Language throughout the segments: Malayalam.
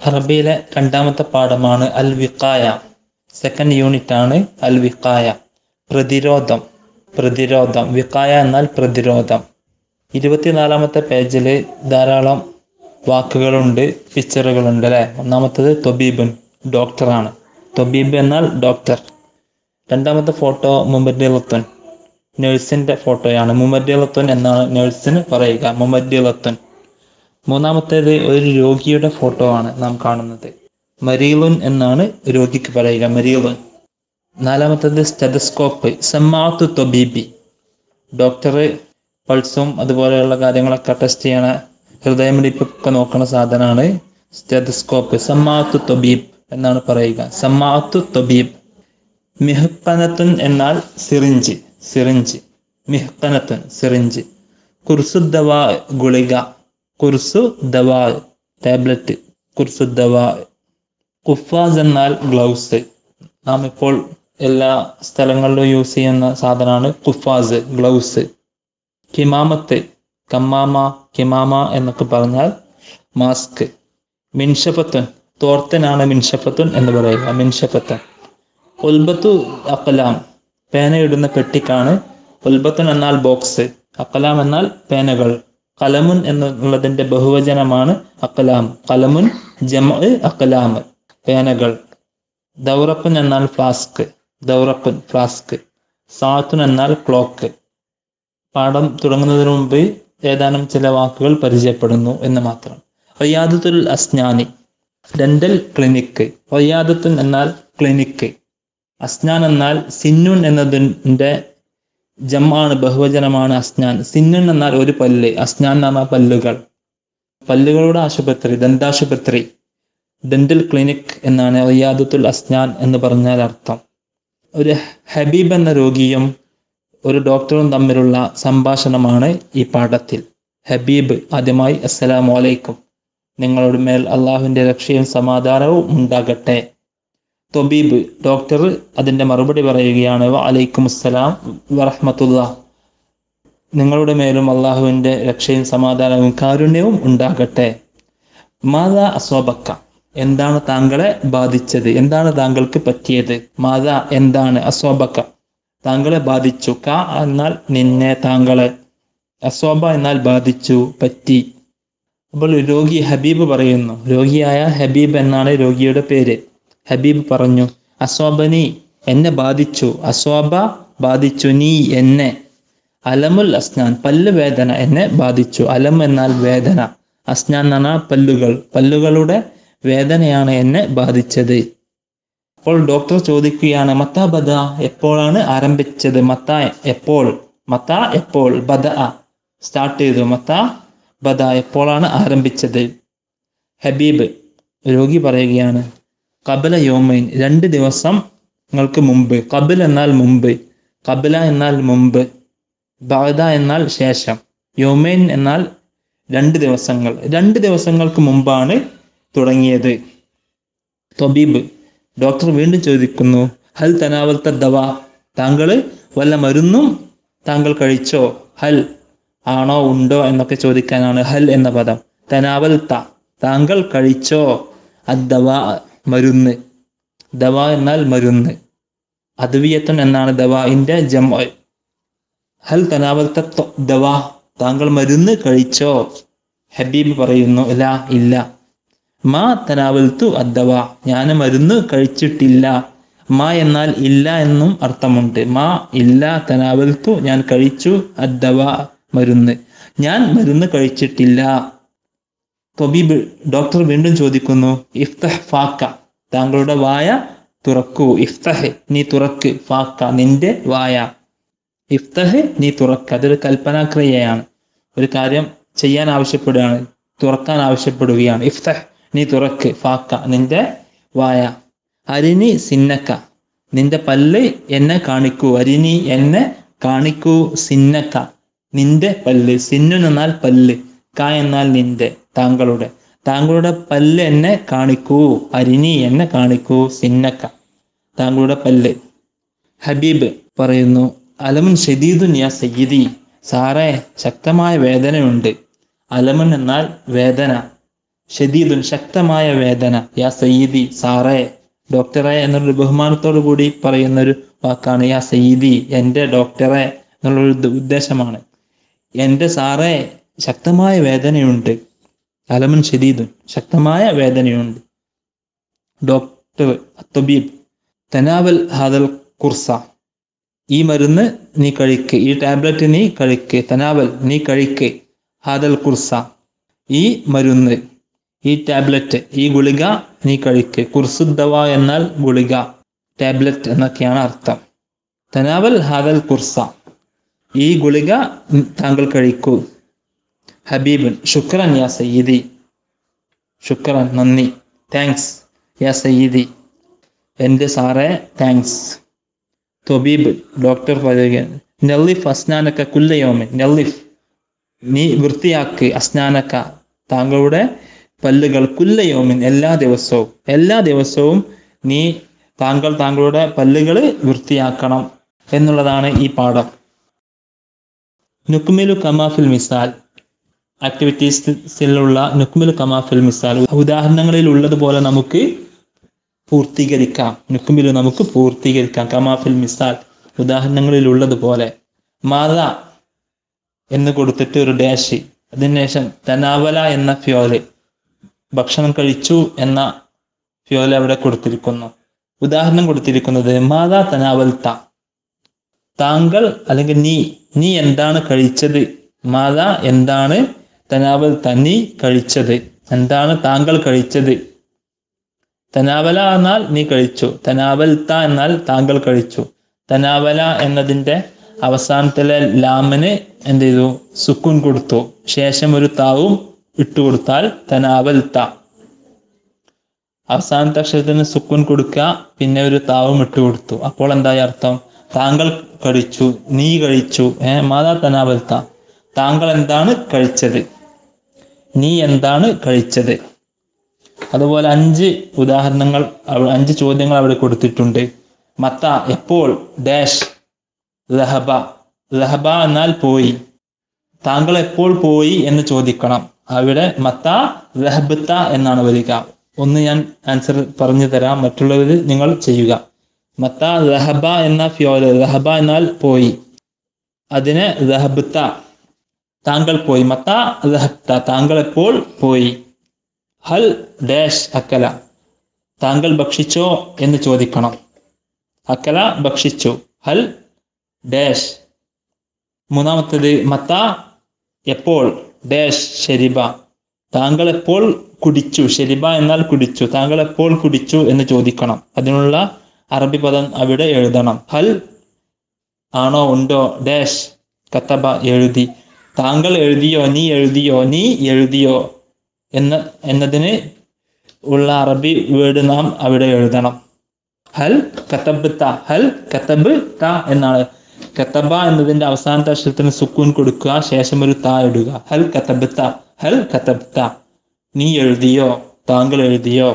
അറബിയിലെ രണ്ടാമത്തെ പാഠമാണ് അൽ വിഖായ സെക്കൻഡ് യൂണിറ്റ് ആണ് അൽ വിഖായ പ്രതിരോധം പ്രതിരോധം വിഖായ എന്നാൽ പ്രതിരോധം ഇരുപത്തിനാലാമത്തെ പേജിൽ ധാരാളം വാക്കുകളുണ്ട് പിക്ചറുകളുണ്ട് അല്ലെ ഒന്നാമത്തത് തൊബീബുൻ ഡോക്ടറാണ് തൊബീബ് എന്നാൽ ഡോക്ടർ രണ്ടാമത്തെ ഫോട്ടോ മുമദ്ദിലത്തുൻ നഴ്സിന്റെ ഫോട്ടോയാണ് മുമദ്ദിലത്തുൻ എന്നാണ് നഴ്സിന് പറയുക മുമദ്ദിലത്തുൻ മൂന്നാമത്തേത് ഒരു രോഗിയുടെ ഫോട്ടോ ആണ് നാം കാണുന്നത് മരീലുൻ എന്നാണ് രോഗിക്ക് പറയുക മരീലുൻ നാലാമത്തേത് സ്റ്റെതസ്കോപ്പ് സമ്മാത്തു തൊബീബി ഡോക്ടർ പൾസും അതുപോലെയുള്ള കാര്യങ്ങളൊക്കെ ടെസ്റ്റ് ചെയ്യണ ഹൃദയമിടിപ്പൊക്കെ നോക്കുന്ന സാധനമാണ് സ്റ്റെതസ്കോപ്പ് സമ്മാത്തു തൊബീബ് എന്നാണ് പറയുക സമ്മാത്തു തൊബീബ് മിഹ്കനത്തുൻ എന്നാൽ സിറിഞ്ച് സിറിഞ്ച് മിഹ്കനത്തുൻ സിറിഞ്ച് കുർസു ദവാ ഗുളിക കുർസു ദവാ ടാബ്ലറ്റ് കുർസു ദവാ കുഫാസ് എന്നാൽ ഗ്ലൗസ് നാം ഇപ്പോൾ എല്ലാ സ്ഥലങ്ങളിലും യൂസ് ചെയ്യുന്ന സാധനമാണ് കുഫാസ് ഗ്ലൗസ് കിമാമത്ത് കമ്മാമ കിമാമ എന്നൊക്കെ പറഞ്ഞാൽ മാസ്ക് മിൻഷപ്പത്തുൻ തോർത്തനാണ് മിൻഷപ്പത്തുൻ എന്ന് പറയുക മിൻഷപ്പത്തൻ ഉൽബത്തു അക്കലാം പേന ഇടുന്ന പെട്ടിക്കാണ് ഉൽബത്തുൻ എന്നാൽ ബോക്സ് അക്കലാം എന്നാൽ പേനകൾ കലമുൻ എന്നുള്ളതിന്റെ ബഹുവചനമാണ് അക്കലാം കലമുൻ ജമ അക്കലാം പേനകൾ ദൗറപ്പൻ എന്നാൽ ഫ്ലാസ്ക് ദൗറപ്പൻ ഫ്ലാസ്ക് സാത്തുൻ എന്നാൽ ക്ലോക്ക് പാഠം തുടങ്ങുന്നതിന് മുമ്പ് ഏതാനും ചില വാക്കുകൾ പരിചയപ്പെടുന്നു എന്ന് മാത്രം വയ്യാദത്തുൽ അസ്നാനി ഡെന്റൽ ക്ലിനിക്ക് വയ്യാദത്തുൻ എന്നാൽ ക്ലിനിക്ക് അസ്നാൻ എന്നാൽ സിന്നുൻ എന്നതിൻ്റെ ജമ്മാണ് ബഹുവചനമാണ് അസ്നാൻ സിന്നുൻ എന്നാൽ ഒരു പല്ല് അസ്നാൻ എന്ന് പറഞ്ഞാൽ പല്ലുകൾ പല്ലുകളുടെ ആശുപത്രി ദന്താശുപത്രി ഡെന്റൽ ക്ലിനിക് എന്നാണ് റിയാദത്തുൽ അസ്നാൻ എന്ന് പറഞ്ഞാൽ അർത്ഥം ഒരു ഹബീബ് എന്ന രോഗിയും ഒരു ഡോക്ടറും തമ്മിലുള്ള സംഭാഷണമാണ് ഈ പാഠത്തിൽ ഹബീബ് ആദ്യമായി അസ്സലാമു അലൈക്കും നിങ്ങളുടെ മേൽ അള്ളാഹുവിന്റെ രക്ഷയും സമാധാനവും ഉണ്ടാകട്ടെ തൊബീബ് ഡോക്ടർ അതിന്റെ മറുപടി പറയുകയാണ് വ അലൈക്കും അസ്സലാം വറഹമത്തുള്ള നിങ്ങളുടെ മേലും അള്ളാഹുവിന്റെ രക്ഷയും സമാധാനവും കാരുണ്യവും ഉണ്ടാകട്ടെ മാതാ അസ്വബക്ക എന്താണ് താങ്കളെ ബാധിച്ചത് എന്താണ് താങ്കൾക്ക് പറ്റിയത് മാതാ എന്താണ് അസ്വബക്ക താങ്കളെ ബാധിച്ചു ക എന്നാൽ നിന്നെ താങ്കളെ അസ്വബ എന്നാൽ ബാധിച്ചു പറ്റി അപ്പോൾ രോഗി ഹബീബ് പറയുന്നു രോഗിയായ ഹബീബ് എന്നാണ് രോഗിയുടെ പേര് ഹബീബ് പറഞ്ഞു അസ്വാബനി എന്നെ ബാധിച്ചു അസ്വാബ ബാധിച്ചു നീ എന്നെ അലമുൽ അസ്നാൻ പല്ല് വേദന എന്നെ ബാധിച്ചു അലം എന്നാൽ വേദന അസ്നാൻ എന്ന് പറഞ്ഞാൽ പല്ലുകൾ പല്ലുകളുടെ വേദനയാണ് എന്നെ ബാധിച്ചത് അപ്പോൾ ഡോക്ടർ ചോദിക്കുകയാണ് മത്ത ബദ എപ്പോഴാണ് ആരംഭിച്ചത് മത്ത എപ്പോൾ മത്ത എപ്പോൾ ബദ സ്റ്റാർട്ട് ചെയ്തു മത്ത ബദ എപ്പോഴാണ് ആരംഭിച്ചത് ഹബീബ് രോഗി പറയുകയാണ് കബല യോമൈൻ രണ്ട് ദിവസം നിങ്ങൾക്ക് മുമ്പ് കബിൽ എന്നാൽ മുമ്പ് കബല എന്നാൽ മുമ്പ് ബാദ എന്നാൽ ശേഷം യോമൈൻ എന്നാൽ രണ്ട് ദിവസങ്ങൾ രണ്ട് ദിവസങ്ങൾക്ക് മുമ്പാണ് തുടങ്ങിയത് തൊബീബ് ഡോക്ടർ വീണ്ടും ചോദിക്കുന്നു ഹൽ തനാവൽത്ത ദവ താങ്കൾ വല്ല മരുന്നും താങ്കൾ കഴിച്ചോ ഹൽ ആണോ ഉണ്ടോ എന്നൊക്കെ ചോദിക്കാനാണ് ഹൽ എന്ന പദം തനാവൽത്ത താങ്കൾ കഴിച്ചോ അദ്ദവ മരുന്ന് ദവ എന്നാൽ മരുന്ന് അദ്വിയത്തൻ എന്നാണ് ദവാഇന്റെ ജം ഹൽ തനാവൽത്ത ദവ താങ്കൾ മരുന്ന് കഴിച്ചോ ഹബീബ് പറയുന്നു ഇല്ല ഇല്ല മാ തനാവൽത്തു അദ്ദവ ഞാൻ മരുന്ന് കഴിച്ചിട്ടില്ല മാ എന്നാൽ ഇല്ല എന്നും അർത്ഥമുണ്ട് മാ ഇല്ല തനാവൽത്തു ഞാൻ കഴിച്ചു അദ്ദവ മരുന്ന് ഞാൻ മരുന്ന് കഴിച്ചിട്ടില്ല തൊബീബ് ഡോക്ടർ വീണ്ടും ചോദിക്കുന്നു ഇഫ്തഹ് ഫാക്ക താങ്കളുടെ വായ തുറക്കൂ ഇഫ്തഹ് നീ തുറക്ക് ഫാക്ക നിന്റെ വായ ഇഫ്തഹ് നീ തുറക്ക അതൊരു കൽപ്പനാക്രിയയാണ് ഒരു കാര്യം ചെയ്യാൻ ആവശ്യപ്പെടുകയാണ് തുറക്കാൻ ആവശ്യപ്പെടുകയാണ് ഇഫ്തഹ് നീ തുറക്ക് ഫാക്ക നിന്റെ വായ അരിനി സിന്നക്ക നിന്റെ പല്ല് എന്നെ കാണിക്കൂ അരിനി എന്നെ കാണിക്കൂ സിന്നക്ക നിന്റെ പല്ല് സിന്നു എന്നാൽ പല്ല് ക എന്നാൽ നിന്റെ താങ്കളുടെ താങ്കളുടെ പല്ല് എന്നെ കാണിക്കൂ അരിനി എന്നെ കാണിക്കൂ സിന്നക്ക താങ്കളുടെ പല്ല് ഹബീബ് പറയുന്നു അലമുൻ ഷദീദുൻ യാ സയ്യിദി സാറേ ശക്തമായ വേദനയുണ്ട് അലമുൻ എന്നാൽ വേദന ഷദീദുൻ ശക്തമായ വേദന യാ സയ്യിദി സാറേ ഡോക്ടറെ എന്നൊരു ബഹുമാനത്തോടു കൂടി പറയുന്ന ഒരു വാക്കാണ് യാ സയ്യിദി എൻ്റെ ഡോക്ടറെ എന്നുള്ളൊരു ഉദ്ദ- ഉദ്ദേശമാണ് എൻ്റെ സാറേ ശക്തമായ വേദനയുണ്ട് അലമുൻ ഷദീദുൻ ശക്തമായ വേദനയുണ്ട് ഡോക്ടർ അത്തബീബ് തനാവൽ ഹാദൽ കുർസ ഈ മരുന്ന് നീ കഴിക്ക് ഈ ടാബ്ലറ്റ് നീ കഴിക്ക് തനാവൽ നീ കഴിക്ക് ഹാദൽ കുർസ ഈ മരുന്ന് ഈ ടാബ്ലറ്റ് ഈ ഗുളിക നീ കഴിക്ക് കുർസുദ്ദവ എന്നാൽ ഗുളിക ടാബ്ലറ്റ് എന്നൊക്കെയാണ് അർത്ഥം തനാവൽ ഹാദൽ കുർസ ഈ ഗുളിക താങ്കൾ കഴിക്കൂ ഹബീബൻ ശുക്രൻ യാ സയ്യിദി ശുക്രൻ നന്ദി താങ്ക്സ് യാ സയ്യിദി എൻ്റെ സാറേ താങ്ക്സ് തൊബീബ് ഡോക്ടർ പറയുകയാണ് നെല്ലിഫ് അസ്നാനക്ക കുല്ലയോമൻ നെല്ലിഫ് നീ വൃത്തിയാക്ക് അസ്നാനക്ക താങ്കളുടെ പല്ലുകൾ കുല്ലയോമിൻ എല്ലാ ദിവസവും എല്ലാ ദിവസവും നീ താങ്കൾ താങ്കളുടെ പല്ലുകൾ വൃത്തിയാക്കണം എന്നുള്ളതാണ് ഈ പാഠം നുക്മിലു കമാഫിൽ മിസാൽ ആക്ടിവിറ്റീസിലുള്ള നുക്മിലു കമാഫിൽ മിസാൽ ഉദാഹരണങ്ങളിൽ ഉള്ളതുപോലെ നമുക്ക് പൂർത്തീകരിക്കാം നുക്മിലു നമുക്ക് പൂർത്തീകരിക്കാം കമാഫിൽ മിസാൽ ഉദാഹരണങ്ങളിൽ ഉള്ളതുപോലെ മാത എന്ന് കൊടുത്തിട്ട് ഒരു ഡാഷ് അതിനുശേഷം തനാവല എന്ന ഫ്യോല് ഭക്ഷണം കഴിച്ചു എന്ന ഫ്യോല് അവിടെ കൊടുത്തിരിക്കുന്നു ഉദാഹരണം കൊടുത്തിരിക്കുന്നത് മാതാ തനാവൽത്ത താങ്കൾ അല്ലെങ്കിൽ നീ നീ എന്താണ് കഴിച്ചത് മാതാ എന്താണ് തനാവൽ തന്നി കഴിച്ചത് എന്താണ് താങ്കൾ കഴിച്ചത് തനാവല എന്നാൽ നീ കഴിച്ചു തനാവൽത്ത എന്നാൽ താങ്കൾ കഴിച്ചു തനാവല എന്നതിന്റെ അവസാനത്തിലെ ലാമിന് എന്ത് ചെയ്തു സുക്കുൻ കൊടുത്തു ശേഷം ഒരു താവും ഇട്ടുകൊടുത്താൽ തനാവൽത്ത അവസാനത്തെ അക്ഷരത്തിന് സുക്കുൻ കൊടുക്കുക പിന്നെ ഒരു താവും ഇട്ടുകൊടുത്തു അപ്പോൾ എന്തായി അർത്ഥം താങ്കൾ കഴിച്ചു നീ കഴിച്ചു ഏ മാതാ തനാവൽത്ത താങ്കൾ എന്താണ് കഴിച്ചത് നീ എന്താണ് കഴിച്ചത് അതുപോലെ അഞ്ച് ഉദാഹരണങ്ങൾ അവ- അഞ്ച് ചോദ്യങ്ങൾ അവിടെ കൊടുത്തിട്ടുണ്ട് മത്ത എപ്പോൾ ഡാഷ് ലഹബ ലഹബ എന്നാൽ പോയി താങ്കൾ എപ്പോൾ പോയി എന്ന് ചോദിക്കണം അവിടെ മത്ത ലഹബത്ത എന്നാണ് വരിക ഒന്ന് ഞാൻ ആൻസർ പറഞ്ഞു തരാം മറ്റുള്ളവർ നിങ്ങൾ ചെയ്യുക മത്ത ലഹബ എന്ന ഫ്യോല് ലഹബ എന്നാൽ പോയി അതിന് ലഹബത്ത താങ്കൾ പോയി മത്ത ലഹബ്ത താങ്കൾ എപ്പോൾ പോയി ഹൽ ഡാഷ് അക്കല താങ്കൾ ഭക്ഷിച്ചോ എന്ന് ചോദിക്കണം അക്കല ഭക്ഷിച്ചു ഹൽ ഡാഷ് മൂന്നാമത്തത് മത്ത എപ്പോൾ ഡാഷ് ഷെരിബ താങ്കൾ എപ്പോൾ കുടിച്ചു ഷെരിബ എന്നാൽ കുടിച്ചു താങ്കൾ എപ്പോൾ കുടിച്ചു എന്ന് ചോദിക്കണം അതിനുള്ള അറബി പദം അവിടെ എഴുതണം ഹൽ ആണോ ഉണ്ടോ ഡാഷ് കത്തബ എഴുതി താങ്കൾ എഴുതിയോ നീ എഴുതിയോ നീ എഴുതിയോ എന്ന എന്നതിന് ഉള്ള അറബി വേർഡ് നാം അവിടെ എഴുതണം ഹൽ കത്തബത്ത ഹൽ കത്തബ് ത എന്നാണ് കത്തബ എന്നതിന്റെ അവസാനത്തെ അക്ഷരത്തിന് സുക്കൂൻ കൊടുക്കുക ശേഷം ഒരു താ ഇടുക ഹൽ കത്തബത്ത ഹൽ കത്തബ്ത നീ എഴുതിയോ താങ്കൾ എഴുതിയോ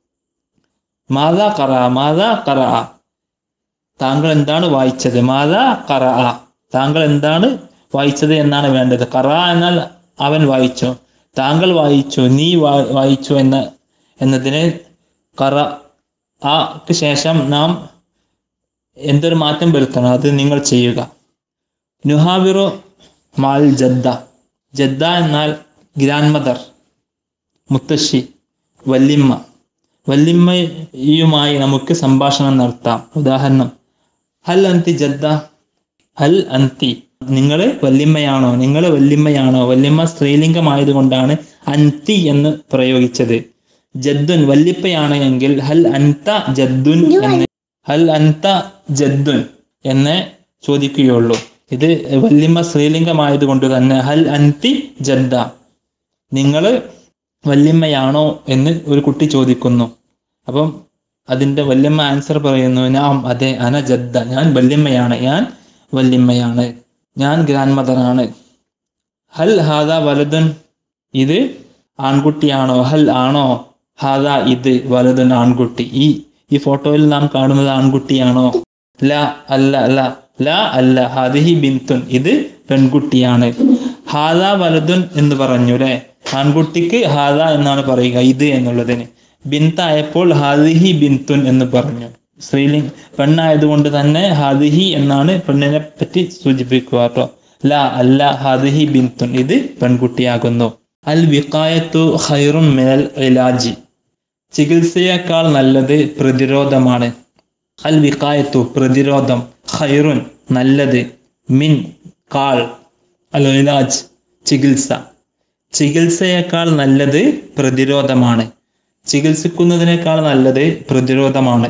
മാതാ കറ മാതാ കറ താങ്കൾ എന്താണ് വായിച്ചത് മാതാ കറ താങ്കൾ എന്താണ് വായിച്ചത് എന്നാണ് വേണ്ടത് കറ എന്നാൽ അവൻ വായിച്ചു താങ്കൾ വായിച്ചു നീ വാ- വായിച്ചു എന്ന എന്നതിന് കറ ആക്ക് ശേഷം നാം എന്തൊരു മാറ്റം വരുത്തണം അത് നിങ്ങൾ ചെയ്യുക നുഹാവിറു മാൽ ജദ്ദ ജദ്ദ എന്നാൽ ഗ്രാൻഡ് മദർ മുത്തശ്ശി വല്യമ്മ വല്യമ്മയുമായി നമുക്ക് സംഭാഷണം നടത്താം ഉദാഹരണം ഹൽ അന്തി ജദ്ദ ഹൽ അന്തി നിങ്ങൾ വല്യമ്മയാണോ നിങ്ങൾ വല്യമ്മയാണോ വല്യമ്മ സ്ത്രീലിംഗമായതുകൊണ്ടാണ് അന്തി എന്ന് പ്രയോഗിച്ചത് ജദ്ദുൻ വല്യപ്പയാണ് എങ്കിൽ ഹൽ അൻത ജദ്ദുൻ എന്ന് ഹൽ അൻത ജദ്ദുൻ എന്ന് ചോദിക്കുകയുള്ളൂ ഇത് വല്യമ്മ സ്ത്രീലിംഗമായതുകൊണ്ട് തന്നെ ഹൽ അൻതി ജദ്ദ നിങ്ങൾ വല്യമ്മയാണോ എന്ന് ഒരു കുട്ടി ചോദിക്കുന്നു അപ്പം അതിന്റെ വല്യമ്മ ആൻസർ പറയുന്നു ഞാൻ അതെ അന ജദ്ദ ഞാൻ വല്യമ്മയാണ് ഞാൻ വല്യമ്മയാണ് ഞാൻ ഗ്രാൻഡ് മദറാണ് ഹൽ ഹാദ വലതുൻ ഇത് ആൺകുട്ടിയാണോ ഹൽ ആണോ ഹാദ ഇത് വലതുൻ ആൺകുട്ടി ഈ ഈ ഫോട്ടോയിൽ നാം കാണുന്നത് ആൺകുട്ടിയാണോ ല അല്ല അല്ല ല അല്ല ഹാദിഹി ബിന്തുൻ ഇത് പെൺകുട്ടിയാണ് ഹാദ വലതുൻ എന്ന് പറഞ്ഞു അല്ലെ ആൺകുട്ടിക്ക് ഹാദ എന്നാണ് പറയുക ഇത് എന്നുള്ളതിന് ബിന്തായപ്പോൾ ഹാദിഹി ബിന്തുൻ എന്ന് പറഞ്ഞു സ്ത്രീലിംഗ് പെണ്ണായതുകൊണ്ട് തന്നെ ഹാദിഹി എന്നാണ് പെണ്ണിനെ പറ്റി സൂചിപ്പിക്കുക കേട്ടോ ല അല്ല ഹാദിഹി ബിന്തുൻ ഇത് പെൺകുട്ടിയാകുന്നു അൽ വിക്കായത്തു ഖൈറുൻ മിനൽ ഇലാജി ചികിത്സയേക്കാൾ നല്ലത് പ്രതിരോധമാണ് അൽ വിക്കായത്തു പ്രതിരോധം ഖൈറുൻ നല്ലത് മിൻ കാൾ അൽ ഇലാജ് ചികിത്സ ചികിത്സയേക്കാൾ നല്ലത് പ്രതിരോധമാണ് ചികിത്സിക്കുന്നതിനേക്കാൾ നല്ലത് പ്രതിരോധമാണ്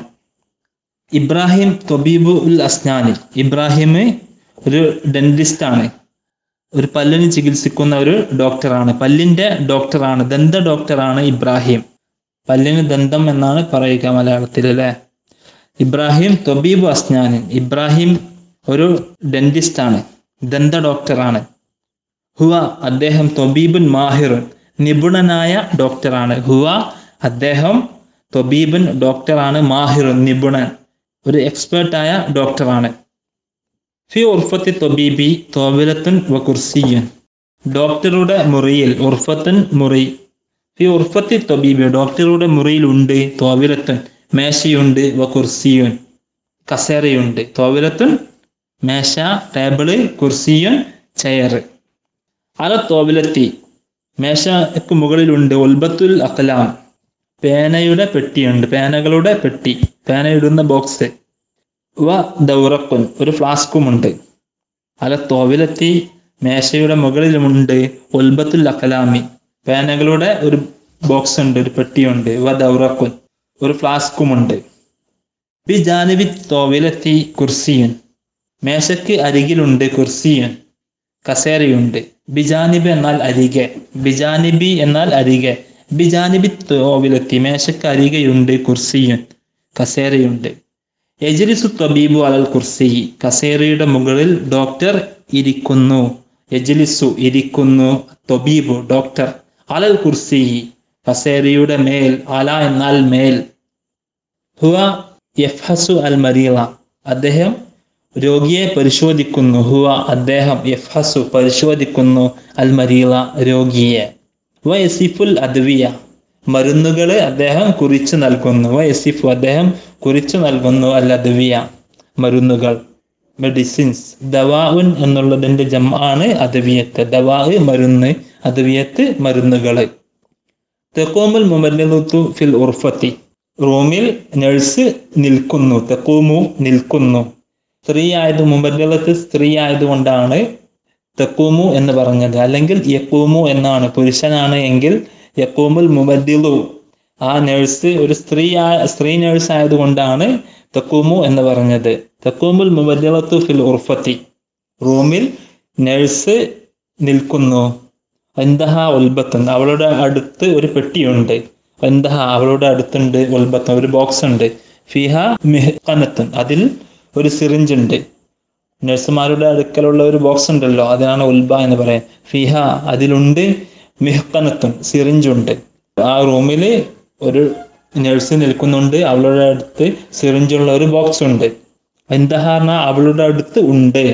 ഇബ്രാഹിം തൊബീബു ഉൽ അസ്നാനി ഇബ്രാഹിം ഒരു ഡെന്റിസ്റ്റ് ആണ് ഒരു പല്ലിന് ചികിത്സിക്കുന്ന ഒരു ഡോക്ടറാണ് പല്ലിന്റെ ഡോക്ടറാണ് ദന്ത ഡോക്ടറാണ് ഇബ്രാഹിം പല്ലിന് ദന്തം എന്നാണ് പറയുക മലയാളത്തിൽ അല്ലെ ഇബ്രാഹിം തൊബീബു അസ്നാനി ഇബ്രാഹിം ഒരു ഡെന്റിസ്റ്റ് ആണ് ദന്ത ഡോക്ടറാണ് ഹുവ അദ്ദേഹം തൊബീബുൻ മാഹിറുൻ നിപുണനായ ഡോക്ടറാണ് ഹുവ അദ്ദേഹം തൊബീബുൻ ഡോക്ടറാണ് മാഹിറുൻ നിപുണൻ ഒരു എക്സ്പേർട്ടായ ഡോക്ടറാണ് ഫി ഉർഫത്തി തൊബീബി തോബിലത്തുൻ വ കുർസിയുൻ ഡോക്ടറുടെ മുറിയിൽ ഉർഫത്തുൻ മുറി ഫി ഉർഫത്തി തൊബീബി ഡോക്ടറുടെ മുറിയിലുണ്ട് തോവിലത്തുൻ മേശയുണ്ട് വ കുർസിയുൻ കസേരയുണ്ട് തോവിലത്തുൻ മേശ ടേബിള് കുർസിയുൻ ചെയർ അല തോവിലെത്തി മേശയ്ക്ക് മുകളിലുണ്ട് ഉൽബത്തുൽ അഖലാം പേനയുടെ പെട്ടിയുണ്ട് പേനകളുടെ പെട്ടി പേന ഇടുന്ന ബോക്സ് വ ദൗറക്കുൻ ഒരു ഫ്ലാസ്കുമുണ്ട് അല തോവിലെത്തി മേശയുടെ മുകളിലുമുണ്ട് ഉൽബത്തുൽ അഖലാമി പേനകളുടെ ഒരു ബോക്സ് ഉണ്ട് ഒരു പെട്ടിയുണ്ട് വ ദൗറക്കുൻ ഒരു ഫ്ലാസ്കുമുണ്ട് ബി ജാനിബി തോവിലെത്തി കുർസിയുൻ മേശയ്ക്ക് അരികിലുണ്ട് കുർസിയുൻ കസേരയുണ്ട് ബിജാനിബ് എന്നാൽ അരികെ ബിജാനിബി എന്നാൽ അരികെ ബിജാനിബി തോവിലെത്തി മേശക്ക് അരികെയുണ്ട് കുർസിയുൻ കസേരയുണ്ട് യജ്ലിസു തബീബു അലൽ കുർസി കസേരയുടെ മുകളിൽ ഡോക്ടർ ഇരിക്കുന്നു യജ്ലിസു ഇരിക്കുന്നു തൊബീബു ഡോക്ടർ അലൽ കുർസി കസേരയുടെ മേൽ അല എന്നാൽ മേൽ ഹുവ യഫ്ഹസു അൽ മരീള അദ്ദേഹം രോഗിയെ പരിശോധിക്കുന്നു ഹുവ അദ്ദേഹം യഫ്ഹസു പരിശോധിക്കുന്നു അൽ മരീള രോഗിയെ വ യസിഫുൽ അദ്വിയ മരുന്നുകള് അദ്ദേഹം കുറിച്ചു നൽകുന്നു വ യസിഫു അദ്ദേഹം കുറിച്ചു നൽകുന്നു അൽ അദ്വിയ മരുന്നുകൾ മെഡിസിൻസ് ദവാഉൻ എന്നുള്ളതിന്റെ ജമാണ് അദ്വിയത്ത് ദവാ മരുന്ന് അദ്വിയത്ത് മരുന്നുകള് തെക്കോമുൽ മുമല്ലിത്തു ഫിൽ ഉർഫത്തി റൂമിൽ നഴ്സ് നിൽക്കുന്നു തെക്കൂമു നിൽക്കുന്നു സ്ത്രീ ആയത് മുബല്ലത്ത് സ്ത്രീ ആയതുകൊണ്ടാണ് തെക്കൂമു എന്ന് പറഞ്ഞത് അല്ലെങ്കിൽ യക്കൂമു എന്നാണ് പുരുഷനാണ് എങ്കിൽ യക്കൂമുൽ മുബദ്ദിലു ആ നഴ്സ് ഒരു സ്ത്രീ സ്ത്രീ നഴ്സ് ആയതുകൊണ്ടാണ് തെക്കൂമു എന്ന് പറഞ്ഞത് തെക്കൂമുൽ മുബദ്ദിലത്തു ഫിൽ ഉർഫത്തി റൂമിൽ നഴ്സ് നിൽക്കുന്നു എന്തഹ ഉൽബത്തൻ അവളുടെ അടുത്ത് ഒരു പെട്ടിയുണ്ട് എന്തഹ അവളുടെ അടുത്തുണ്ട് ഉൽബത്തൻ ഒരു ബോക്സ് ഉണ്ട് ഫിഹ മിഹ്കനത്തൻ അതിൽ ഒരു സിറിഞ്ച് ഉണ്ട് നഴ്സുമാരുടെ അടുക്കലുള്ള ഒരു ബോക്സ് ഉണ്ടല്ലോ അതിനാണ് ഉൽബ എന്ന് പറയാൻ ഫിഹ അതിലുണ്ട് മിഹ്കനത്തും സിറിഞ്ചുണ്ട് ആ റൂമിൽ ഒരു നഴ്സ് നിൽക്കുന്നുണ്ട് അവളുടെ അടുത്ത് സിറിഞ്ചുള്ള ഒരു ബോക്സ് ഉണ്ട് എന്തഹാർണ അവളുടെ അടുത്ത് ഉണ്ട്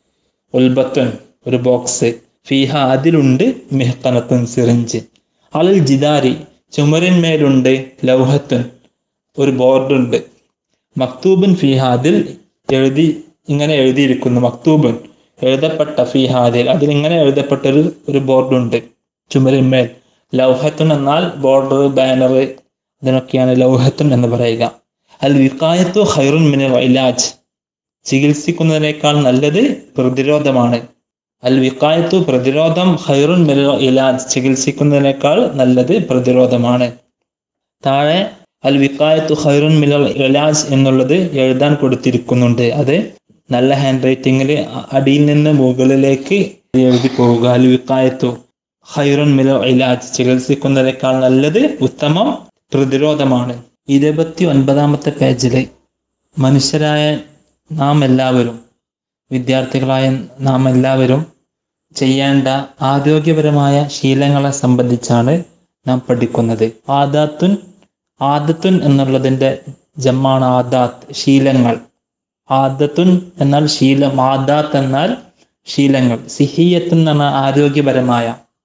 ഉൽബത്തൻ ഒരു ബോക്സ് ഫിഹ അതിലുണ്ട് മിഹ്കനത്തുൻ സിറിഞ്ച് അലൽ ജിദാരി ചുമരിന്മേലുണ്ട് ലൗഹത്തുൻ ഒരു ബോർഡുണ്ട് മക്തൂബൻ ഫിഹാദിൽ എഴുതി ഇങ്ങനെ എഴുതിയിരിക്കുന്നു മക്തൂബൻ എഴുതപ്പെട്ട ഫിഹാദിൽ അതിൽ ഇങ്ങനെ എഴുതപ്പെട്ട ഒരു ഒരു ബോർഡുണ്ട് ചുമരിന്മേൽ ലൗഹത്തുൻ എന്നാൽ ബോർഡർ ബാനർ ഇതിനൊക്കെയാണ് ലൗഹത്തുൻ എന്ന് പറയുക അൽ വിക്കായത്തു ഹൈറുൻ മിനൽ ഇലാജ് ചികിത്സിക്കുന്നതിനേക്കാൾ നല്ലത് പ്രതിരോധമാണ് അൽ വിക്കായത്തു പ്രതിരോധം ഹൈറുൻ മിനൽ ഇലാജ് ചികിത്സിക്കുന്നതിനേക്കാൾ നല്ലത് പ്രതിരോധമാണ് താഴെ അൽ വിക്കായത്തു ഖൈറുൻ മിലൽ ഇലാജ് എന്നുള്ളത് എഴുതാൻ കൊടുത്തിരിക്കുന്നുണ്ട് അത് നല്ല ഹാൻഡ് റൈറ്റിംഗിൽ അടിയിൽ നിന്ന് മുകളിലേക്ക് എഴുതി പോവുക അൽ വിക്കായത്തു ഖൈറുൻ മിലൽ ഇലാജ് ചികിത്സിക്കുന്നതിനേക്കാൾ നല്ലത് ഉത്തമം പ്രതിരോധമാണ് ഇരുപത്തി ഒൻപതാമത്തെ പേജില് മനുഷ്യരായ നാം എല്ലാവരും വിദ്യാർത്ഥികളായ നാം എല്ലാവരും ചെയ്യേണ്ട ആരോഗ്യപരമായ ശീലങ്ങളെ സംബന്ധിച്ചാണ് നാം പഠിക്കുന്നത് ആദാത്തുൻ ആദത്തുൻ എന്നുള്ളതിന്റെ ജമ്മാണ് ആദാത്ത് ശീലങ്ങൾ ആദത്തുൻ എന്നാൽ ശീലം ആദാത്ത് എന്നാൽ ശീലങ്ങൾ സിഹിയത്ത് എന്ന് പറഞ്ഞാൽ ആരോഗ്യപരമായ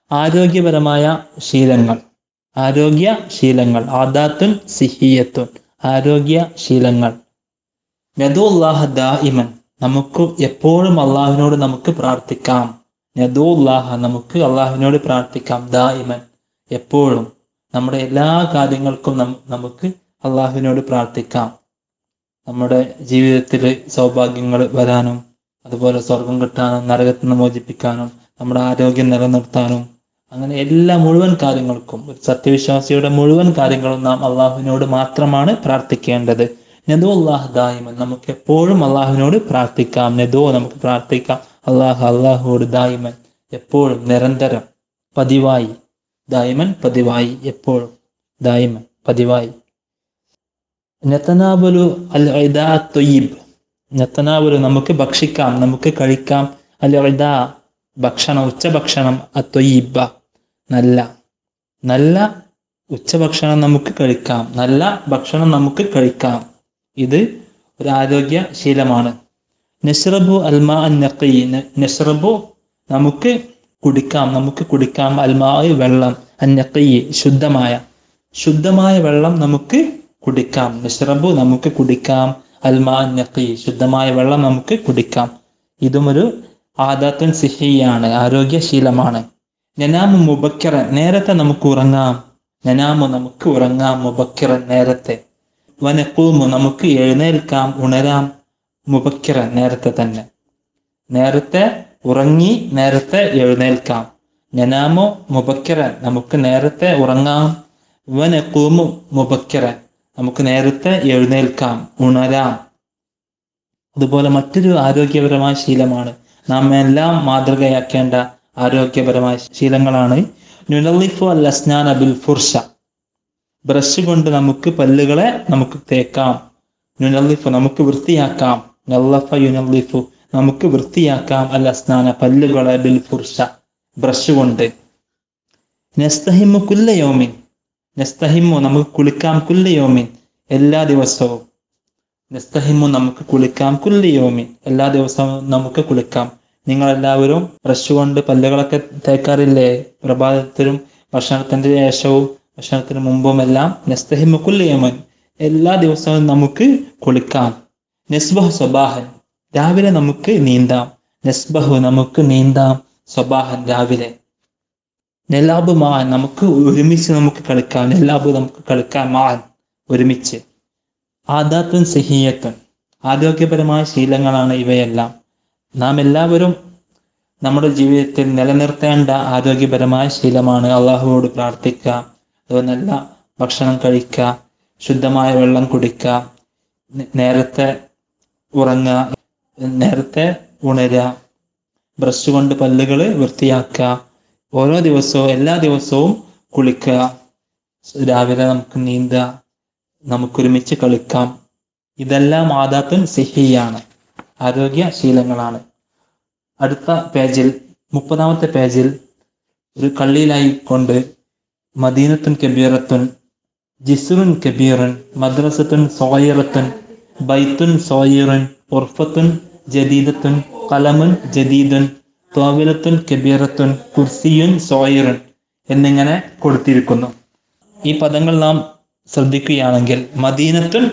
ആരോഗ്യപരമായ ശീലങ്ങൾ ആരോഗ്യ ശീലങ്ങൾ ആദാത്തുൻ സിഹിയത്തുൻ ആരോഗ്യ ശീലങ്ങൾ നദുല്ലാഹ ദായിമൻ നമുക്ക് എപ്പോഴും അള്ളാഹുവിനോട് നമുക്ക് പ്രാർത്ഥിക്കാം നദുല്ലാഹ നമുക്ക് അള്ളാഹുവിനോട് പ്രാർത്ഥിക്കാം ദായിമൻ എപ്പോഴും നമ്മുടെ എല്ലാ കാര്യങ്ങൾക്കും നം- നമുക്ക് അള്ളാഹുവിനോട് പ്രാർത്ഥിക്കാം നമ്മുടെ ജീവിതത്തിൽ സൗഭാഗ്യങ്ങൾ വരാനും അതുപോലെ സ്വർഗം കിട്ടാനും നരകത്തിൽ നിന്ന് മോചിപ്പിക്കാനും നമ്മുടെ ആരോഗ്യം നിലനിർത്താനും അങ്ങനെ എല്ലാ മുഴുവൻ കാര്യങ്ങൾക്കും ഒരു സത്യവിശ്വാസിയുടെ മുഴുവൻ കാര്യങ്ങളും നാം അള്ളാഹുവിനോട് മാത്രമാണ് പ്രാർത്ഥിക്കേണ്ടത് നദോ അള്ളാഹ് ദായിമൻ നമുക്ക് എപ്പോഴും അള്ളാഹുവിനോട് പ്രാർത്ഥിക്കാം നദോ നമുക്ക് പ്രാർത്ഥിക്കാം അള്ളാഹ് അള്ളാഹുവോട് ദായിമൻ എപ്പോഴും നിരന്തരം പതിവായി ദായിമൻ പതിവായി എപ്പോഴും ദായിമൻ പതിവായി നത്തനാബുലു അൽ ഇദാ തൊയ്യിബ് നത്തനാബുലു നമുക്ക് ഭക്ഷിക്കാം നമുക്ക് കഴിക്കാം അൽ ഇദാ ഭക്ഷണം ഉച്ചഭക്ഷണം അത്തൊയ്യിബ നല്ല നല്ല ഉച്ചഭക്ഷണം നമുക്ക് കഴിക്കാം നല്ല ഭക്ഷണം നമുക്ക് കഴിക്കാം ഇത് ഒരു ആരോഗ്യ ശീലമാണ് നഷ്റബു അൽമാ നഖി നഷ്റബു നമുക്ക് കുടിക്കാം നമുക്ക് കുടിക്കാം അൽമാ വെള്ളം അന്നഖി ശുദ്ധമായ ശുദ്ധമായ വെള്ളം നമുക്ക് കുടിക്കാം നഷ്റബു നമുക്ക് കുടിക്കാം അൽമാ നഖി ശുദ്ധമായ വെള്ളം നമുക്ക് കുടിക്കാം ഇതും ഒരു ആദാത്തുൻ സിഹിയാണ് ആരോഗ്യശീലമാണ് നനാമു മുബക്കിറൻ നേരത്തെ നമുക്ക് ഉറങ്ങാം നനാമു നമുക്ക് ഉറങ്ങാം മുബക്കിറൻ നേരത്തെ വനക്കൂമു നമുക്ക് എഴുന്നേൽക്കാം ഉണരാം മുബക്കിറൻ നേരത്തെ തന്നെ നേരത്തെ ഉറങ്ങി നേരത്തെ എഴുന്നേൽക്കാം നനാമു മുബക്കിറൻ നമുക്ക് നേരത്തെ ഉറങ്ങാം വനക്കൂമു മുബക്കിറൻ നമുക്ക് നേരത്തെ എഴുന്നേൽക്കാം ഉണരാം അതുപോലെ മറ്റൊരു ആരോഗ്യപരമായ ശീലമാണ് നാം എല്ലാം മാതൃകയാക്കേണ്ട ആരോഗ്യപരമായ ശീലങ്ങളാണ് നുനലിഫു അൽ അസ്നാൻ അബിൽ ഫുർഷ ബ്രഷ് കൊണ്ട് നമുക്ക് പല്ലുകളെ നമുക്ക് തേക്കാം നുനലിഫു നമുക്ക് വൃത്തിയാക്കാം നല്ലഫ യുനലിഫു നമുക്ക് വൃത്തിയാക്കാം അൽ അസ്നാന പല്ലുകളെ ബിൽ ഫുർഷ ബ്രഷ് കൊണ്ട് നെസ്തഹിമു കുല്ലയോമിൻ നെസ്തഹിമു നമുക്ക് കുളിക്കാം കുല്ലയോമിൻ എല്ലാ ദിവസവും നെസ്തഹിമു നമുക്ക് കുളിക്കാം കുല്ലിയോമിൻ എല്ലാ ദിവസവും നമുക്ക് കുളിക്കാം നിങ്ങൾ എല്ലാവരും ബ്രഷ് കൊണ്ട് പല്ലുകളൊക്കെ തേക്കാറില്ലേ പ്രഭാതത്തിലും ഭക്ഷണത്തിന്റെ ശേഷവും ഭക്ഷണത്തിന് മുമ്പും എല്ലാം നെസ്തഹിമു കുല്ലിയോമൻ എല്ലാ ദിവസവും നമുക്ക് കുളിക്കാം നെസ്ബഹു സ്വബാഹൻ രാവിലെ നമുക്ക് നീന്താം നെസ്ബഹു നമുക്ക് നീന്താം സ്വബാഹൻ രാവിലെ നെല്ലാബ് മാൻ നമുക്ക് ഒരുമിച്ച് നമുക്ക് കളിക്കാം നെല്ലാബ് നമുക്ക് കളിക്കാം മാൻ ഒരുമിച്ച് ആദാത്തുൻ സഹിയത്തുൻ ആരോഗ്യപരമായ ശീലങ്ങളാണ് ഇവയെല്ലാം നാം എല്ലാവരും നമ്മുടെ ജീവിതത്തിൽ നിലനിർത്തേണ്ട ആരോഗ്യപരമായ ശീലമാണ് അള്ളാഹുവോട് പ്രാർത്ഥിക്കുക അതുപോലെ നല്ല ഭക്ഷണം കഴിക്കുക ശുദ്ധമായ വെള്ളം കുടിക്കുക ന- നേരത്തെ ഉറങ്ങുക നേരത്തെ ഉണരുക ബ്രഷ് കൊണ്ട് പല്ലുകൾ വൃത്തിയാക്കുക ഓരോ ദിവസവും എല്ലാ ദിവസവും കുളിക്കുക രാവിലെ നമുക്ക് നീന്തുക നമുക്കൊരുമിച്ച് കളിക്കാം ഇതെല്ലാം ആദാത്തുൻ സിഹിയാണ് ആരോഗ്യ ശീലങ്ങളാണ് അടുത്ത പേജിൽ മുപ്പതാമത്തെ പേജിൽ ഒരു കള്ളിയിലായി കൊണ്ട് മദീനത്തുൻ കബീറത്തുൻ ജിസുറുൻ കബീറുൻ മദ്രസത്തുൻ സോയറത്തുൻ ബൈത്തുൻ സോയിറുൻ ഉർഫത്തുൻ ജദീദത്തുൻ കലമുൻ ജദീദുൻ തോവിലത്തുൻ കബീറത്തുൻ കുർസിയുൻ സോയിറുൻ എന്നിങ്ങനെ കൊടുത്തിരിക്കുന്നു ഈ പദങ്ങൾ നാം ശ്രദ്ധിക്കുകയാണെങ്കിൽ മദീനത്തുൻ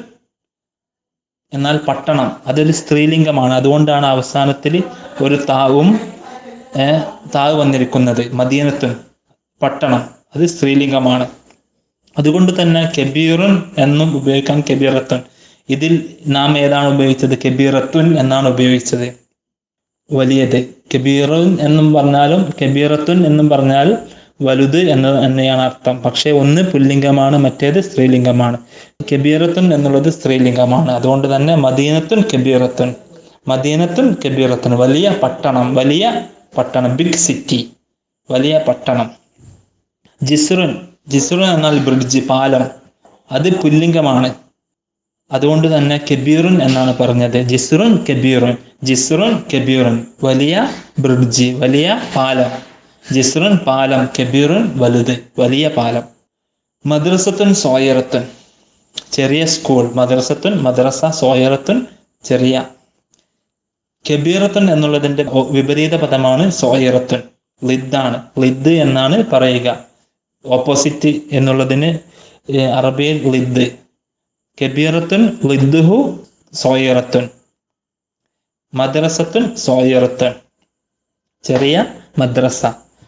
എന്നാൽ പട്ടണം അതൊരു സ്ത്രീലിംഗമാണ് അതുകൊണ്ടാണ് അവസാനത്തിൽ ഒരു താവും ഏർ, താവ് വന്നിരിക്കുന്നത് മദീനത്തുൻ പട്ടണം അത് സ്ത്രീലിംഗമാണ് അതുകൊണ്ട് തന്നെ കബീറുൻ എന്നും ഉപയോഗിക്കാം കബീറത്തുൻ ഇതിൽ നാം ഏതാണ് ഉപയോഗിച്ചത് കബീറത്തുൻ എന്നാണ് ഉപയോഗിച്ചത് വലിയത് കബീറുൻ എന്നും പറഞ്ഞാലും കബീറത്തുൻ എന്നും പറഞ്ഞാൽ വലുത് എന്ന് തന്നെയാണ് അർത്ഥം പക്ഷേ ഒന്ന് പുല്ലിംഗമാണ് മറ്റേത് സ്ത്രീലിംഗമാണ് കബീറത്തുൻ എന്നുള്ളത് സ്ത്രീലിംഗമാണ് അതുകൊണ്ട് തന്നെ മദീനത്തുൻ കബീറത്തുൻ മദീനത്തുൻ കബീറത്തുൻ വലിയ പട്ടണം വലിയ പട്ടണം ബിഗ് സിറ്റി വലിയ പട്ടണം ജിസ്റുൻ ജിസ്റുൻ എന്നാൽ ബ്രിഡ്ജ് പാലം അത് പുല്ലിംഗമാണ് അതുകൊണ്ട് തന്നെ കബീറുൻ എന്നാണ് പറഞ്ഞത് ജിസ്റുൻ കബീറുൻ ജിസ്റുൻ കബീറുൻ വലിയ ബ്രിഡ്ജ് വലിയ പാലം ജിസ്റുൻ പാലം കബീറുൻ വലുത് വലിയ പാലം മദ്രസത്തുൻ സോയറത്തുൻ ചെറിയ സ്കൂൾ മദ്രസത്തുൻ മദ്രസ സോയറത്തുൻ ചെറിയ കബീറത്തുൻ എന്നുള്ളതിന്റെ ഒ- വിപരീത പദമാണ് സോയറത്തുൻ ലിദ്ദാണ് ലിദ് എന്നാണ് പറയുക ഓപ്പോസിറ്റ് എന്നുള്ളതിന് ഏർ അറബിയിൽ ലിദ് കബീറത്തുൻ ലിദ്ദുഹു സോയിറത്തുൻ മദ്രസത്തുൻ സോയിറത്തുൻ ചെറിയ മദ്രസ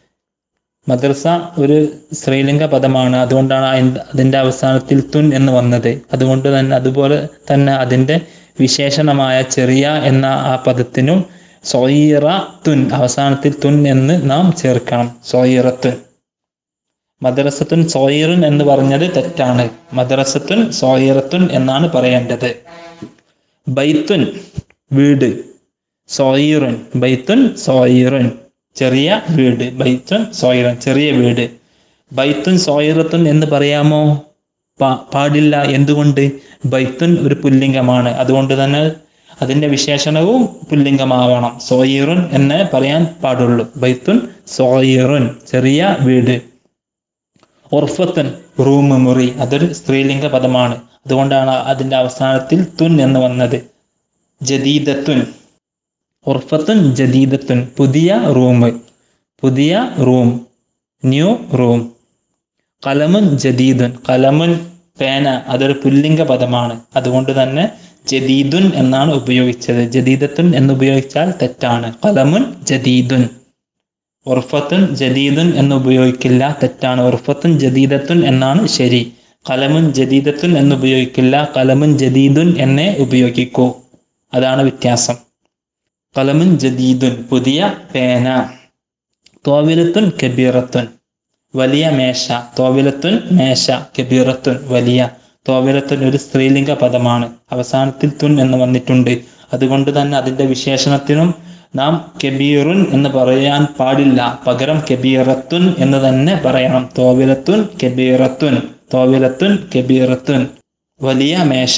മദ്രസ ഒരു സ്ത്രീലിംഗ പദമാണ് അതുകൊണ്ടാണ് അയിന്ത- അതിന്റെ അവസാനത്തിൽ തുൻ എന്ന് വന്നത് അതുകൊണ്ട് തന്നെ അതുപോലെ തന്നെ അതിന്റെ വിശേഷണമായ ചെറിയ എന്ന ആ പദത്തിനും സോയിറ തുൻ അവസാനത്തിൽ തുൻ എന്ന് നാം ചേർക്കണം സോയിറത്തുൻ മദ്രസത്തുൻ സോയിറുൻ എന്ന് പറഞ്ഞത് തെറ്റാണ് മദ്രസത്തുൻ സോയിറത്തുൻ എന്നാണ് പറയേണ്ടത് ബൈത്തുൻ വീട് സോയിറുൻ ബൈത്തുൻ സോയിറുൻ ചെറിയ വീട് ബൈത്തുൻ സോയിറുൻ ചെറിയ വീട് ബൈത്തുൻ സോയിറത്തുൻ എന്ന് പറയാമോ പാ- പാടില്ല എന്തുകൊണ്ട് ബൈത്തുൻ ഒരു പുല്ലിംഗമാണ് അതുകൊണ്ട് തന്നെ അതിന്റെ വിശേഷണവും പുല്ലിംഗമാവണം സോയിറുൻ എന്ന് പറയാൻ പാടുള്ളൂ ബൈത്തുൻ സോയിറുൻ ചെറിയ വീട് ഉർഫത്തുൻ റൂം മുറി അതൊരു സ്ത്രീലിംഗ പദമാണ് അതുകൊണ്ടാണ് അതിന്റെ അവസാനത്തിൽ തുൻ എന്ന് വന്നത് ജദീദത്തുൻ ഉർഫത്തുൻ ജദീദത്തുൻ പുതിയ റൂം പുതിയ റൂം ന്യൂ റൂം കലമുൻ ജദീദുൻ കലമുൻ പേന അതൊരു പുല്ലിംഗ പദമാണ് അതുകൊണ്ട് തന്നെ ജദീദുൻ എന്നാണ് ഉപയോഗിച്ചത് ജദീദത്തുൻ എന്ന് ഉപയോഗിച്ചാൽ തെറ്റാണ് കലമുൻ ജദീദുൻ ഉർഫത്തുൻ ജദീദുൻ എന്ന് ഉപയോഗിക്കില്ല തെറ്റാണ് ഉർഫത്തുൻ ജദീദത്തുൻ എന്നാണ് ശരി കലമുൻ ജദീദത്തുൻ എന്ന് ഉപയോഗിക്കില്ല കലമുൻ ജദീദുൻ എന്നേ ഉപയോഗിക്കൂ അതാണ് വ്യത്യാസം കലമുൻ ജദീദുൻ പുതിയ പേന തോവിലത്തുൻ കബീറത്തുൻ വലിയ മേശ തോവിലത്തുൻ മേശ കബീറത്തുൻ വലിയ തോവിലത്തുൻ ഒരു സ്ത്രീലിംഗ പദമാണ് അവസാനത്തിൽ തുൻ എന്ന് വന്നിട്ടുണ്ട് അതുകൊണ്ട് തന്നെ അതിന്റെ വിശേഷണത്തിനും നാം കബീറുൻ എന്ന് പറയാൻ പാടില്ല പകരം കബീറത്തുൻ എന്ന് തന്നെ പറയണം തോവിലത്തുൻ കബീറത്തുൻ തോവിലത്തുൻ കബീറത്തുൻ വലിയ മേശ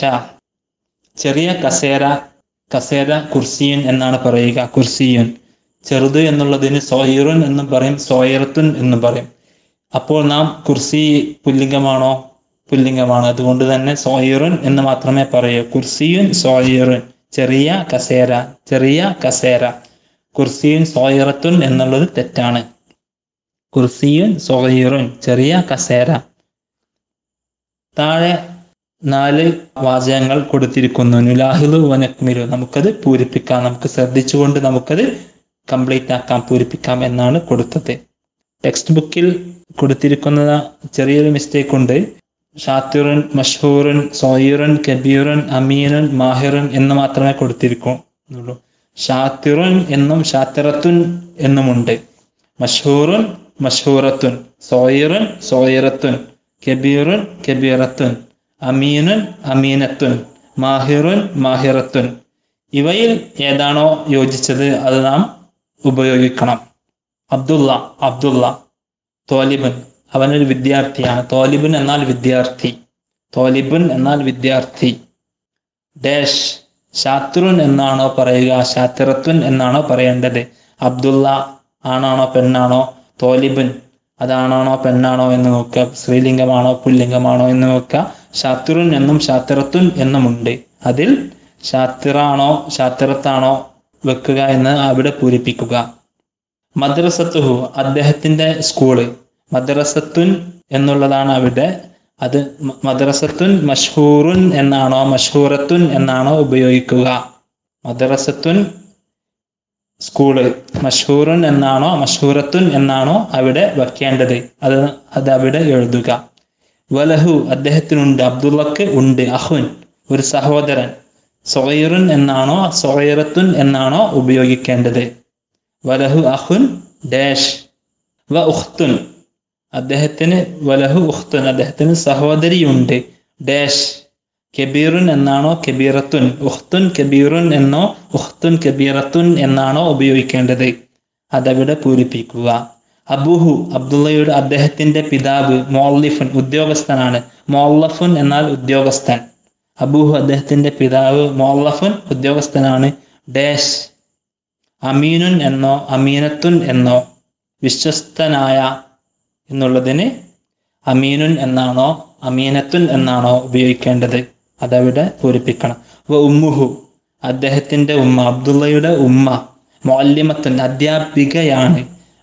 ചെറിയ കസേര കസേര കുർസിയുൻ എന്നാണ് പറയുക കുർസിയുൻ ചെറുത് എന്നുള്ളതിന് സോയിറുൻ എന്നും പറയും സോയറത്തുൻ എന്നും പറയും അപ്പോൾ നാം കുർസി പുല്ലിംഗമാണോ പുല്ലിംഗമാണ് അതുകൊണ്ട് തന്നെ സോയിറുൻ എന്ന് മാത്രമേ പറയൂ കുർസിയുൻ സോയിറുൻ ചെറിയ കസേര ചെറിയ കസേര കുർസിയുൻ സോയിറത്തുൻ എന്നുള്ളത് തെറ്റാണ് കുർസിയുൻ സോയിറുൻ ചെറിയ കസേര താഴെ നാല് വാചകങ്ങൾ കൊടുത്തിരിക്കുന്നു നുലാഹിലു വനക്മിലു നമുക്കത് പൂരിപ്പിക്കാം നമുക്ക് ശ്രദ്ധിച്ചുകൊണ്ട് നമുക്കത് കംപ്ലീറ്റ് ആക്കാം പൂരിപ്പിക്കാം എന്നാണ് കൊടുത്തത് ടെക്സ്റ്റ് ബുക്കിൽ കൊടുത്തിരിക്കുന്ന ചെറിയൊരു മിസ്റ്റേക്ക് ഉണ്ട് ഷാത്തിറുൻ മഷ്ഹൂറുൻ സോയിറുൻ കബീറുൻ അമീനുൻ മാഹിറുൻ എന്ന് മാത്രമേ കൊടുത്തിരിക്കുന്നുള്ളൂ ഷാത്തിറുൻ എന്നും ഷാത്തിറത്തുൻ എന്നുമുണ്ട് മഷ്ഹൂറുൻ മഷ്ഹൂറത്തുൻ സോയിറുൻ സോയിറത്തുൻ കബീറുൻ കബീറത്തുൻ അമീനുൻ അമീനത്തുൻ മാഹിറുൻ മാഹിറത്തുൻ ഇവയിൽ ഏതാണോ യോജിച്ചത് അത് നാം ഉപയോഗിക്കണം അബ്ദുള്ള അബ്ദുള്ള തോലിബൻ അവനൊരു വിദ്യാർത്ഥിയാണ് തോലിബുൻ എന്നാൽ വിദ്യാർത്ഥി തോലിബുൻ എന്നാൽ വിദ്യാർത്ഥി ഡാഷ് ഷാത്രുൻ എന്നാണോ പറയുക ഷാത്തിറത്തുൻ എന്നാണോ പറയേണ്ടത് അബ്ദുള്ള ആണാണോ പെണ്ണാണോ തോലിബുൻ അതാണാണോ പെണ്ണാണോ എന്ന് നോക്കുക സ്ത്രീലിംഗമാണോ പുല്ലിംഗമാണോ എന്ന് നോക്കുക ഷാത്തിറുൻ എന്നും ഷാത്തിറത്തുൻ എന്നുമുണ്ട് അതിൽ ഷാത്തിറാണോ ഷാത്തിറത്താണോ വെക്കുക എന്ന് അവിടെ പൂരിപ്പിക്കുക മദ്രസത്തുഹു അദ്ദേഹത്തിന്റെ സ്കൂള് മദ്രസത്തുൻ എന്നുള്ളതാണ് അവിടെ അത് മ- മദ്രസത്തുൻ മഷ്ഹൂറുൻ എന്നാണോ മഷ്ഹൂറത്തുൻ എന്നാണോ ഉപയോഗിക്കുക മദ്രസത്തുൻ സ്കൂള് മഷ്ഹൂറുൻ എന്നാണോ മഷ്ഹൂറത്തുൻ എന്നാണോ അവിടെ വെക്കേണ്ടത് അത് അത് അവിടെ എഴുതുക വലഹു അദ്ദേഹത്തിനുണ്ട് അബ്ദുള്ളക്ക് ഉണ്ട് അഹുൻ ഒരു സഹോദരൻ സൊഹൈറുൻ എന്നാണോ സൊഹൈറത്തുൻ എന്നാണോ ഉപയോഗിക്കേണ്ടത് വലഹു അഹുൻ ഡാഷ് വ ഉഖ്തുൻ അദ്ദേഹത്തിന് വലഹു ഉഖ്തുൻ അദ്ദേഹത്തിന് സഹോദരിയുണ്ട് ഡാഷ് കബീറുൻ എന്നാണോ കബീറത്തുൻ ഉഖ്തുൻ കബീറുൻ എന്നോ ഉഖ്തുൻ കബീറത്തുൻ എന്നാണോ ഉപയോഗിക്കേണ്ടത് അതവിടെ പൂരിപ്പിക്കുക അബുഹു അബ്ദുള്ളയുടെ അദ്ദേഹത്തിന്റെ പിതാവ് മോള്ളിഫുൻ ഉദ്യോഗസ്ഥനാണ് മോള്ളഫുൻ എന്നാൽ ഉദ്യോഗസ്ഥൻ അബൂഹു അദ്ദേഹത്തിന്റെ പിതാവ് മോള്ളഫുൻ ഉദ്യോഗസ്ഥനാണ് ഡാഷ് അമീനുൻ എന്നോ അമീനത്തുൻ എന്നോ വിശ്വസ്തനായ എന്നുള്ളതിന് അമീനുൻ എന്നാണോ അമീനത്തുൻ എന്നാണോ ഉപയോഗിക്കേണ്ടത് അതവിടെ പൂരിപ്പിക്കണം വ ഉമ്മുഹു അദ്ദേഹത്തിന്റെ ഉമ്മ അബ്ദുള്ളയുടെ ഉമ്മ മൊല്ലിമത്തുൻ അധ്യാപികയാണ്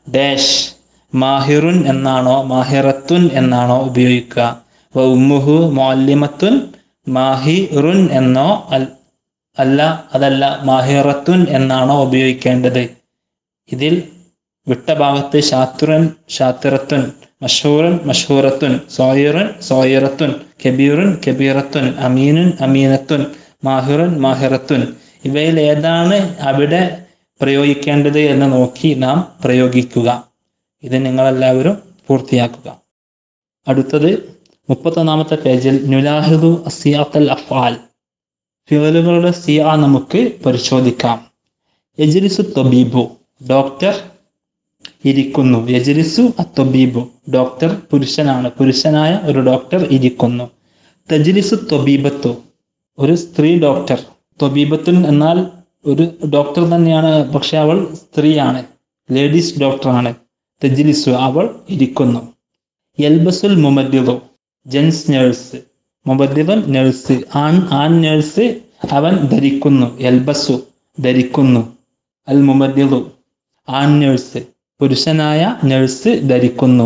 ഡാഷ് മാഹിറുൻ എന്നാണോ മാഹിറത്തുൻ എന്നാണോ ഉപയോഗിക്കുക വ ഉമ്മുഹു മുഅല്ലിമത്തുൻ മാഹിറുൻ എന്നോ അൽ അല്ല അതല്ല മാഹിറത്തുൻ എന്നാണോ ഉപയോഗിക്കേണ്ടത് ഇതിൽ വിട്ട ഭാഗത്ത് ഷാത്തുറൻ ഷാത്തിറത്തുൻ മഷൂറൻ മഷൂറത്തുൻ സോയിറൻ സോയിറത്തുൻ കബീറുൻ കബീറത്തുൻ അമീനുൻ അമീനത്തുൻ മാഹിറുൻ മാഹിറത്തുൻ ഇവയിൽ ഏതാണ് അവിടെ പ്രയോഗിക്കേണ്ടത് എന്ന് നോക്കി നാം പ്രയോഗിക്കുക ഇത് നിങ്ങളെല്ലാവരും പൂർത്തിയാക്കുക അടുത്തത് മുപ്പത്തൊന്നാമത്തെ പേജിൽ നുലാഹിദു അസിയാത്തൽ അഫാൽ ഫിയലുകളുടെ സിയ നമുക്ക് പരിശോധിക്കാം യജ്ലിസു തൊബീബു ഡോക്ടർ ഇരിക്കുന്നു യജ്ലിസു അത്തൊബീബു ഡോക്ടർ പുരുഷനാണ് പുരുഷനായ ഒരു ഡോക്ടർ ഇരിക്കുന്നു തജ്ലിസു തൊബീബത്തു ഒരു സ്ത്രീ ഡോക്ടർ തൊബീബത്തുൻ എന്നാൽ ഒരു ഡോക്ടർ തന്നെയാണ് പക്ഷെ അവൾ സ്ത്രീയാണ് ലേഡീസ് ഡോക്ടറാണ് തജ്ലിസു അവൾ ഇരിക്കുന്നു യൽബസുൽ മുമദ്ദിദു ജെൻസ് നേഴ്സ് മുബദ്ദിദൻ നേഴ്സ് ആൺ ആൺ നേഴ്സ് അവൻ ധരിക്കുന്നു യൽബസു ധരിക്കുന്നു അൽ മുമദ്ദിദു ആൺ നേഴ്സ് പുരുഷനായ നേഴ്സ് ധരിക്കുന്നു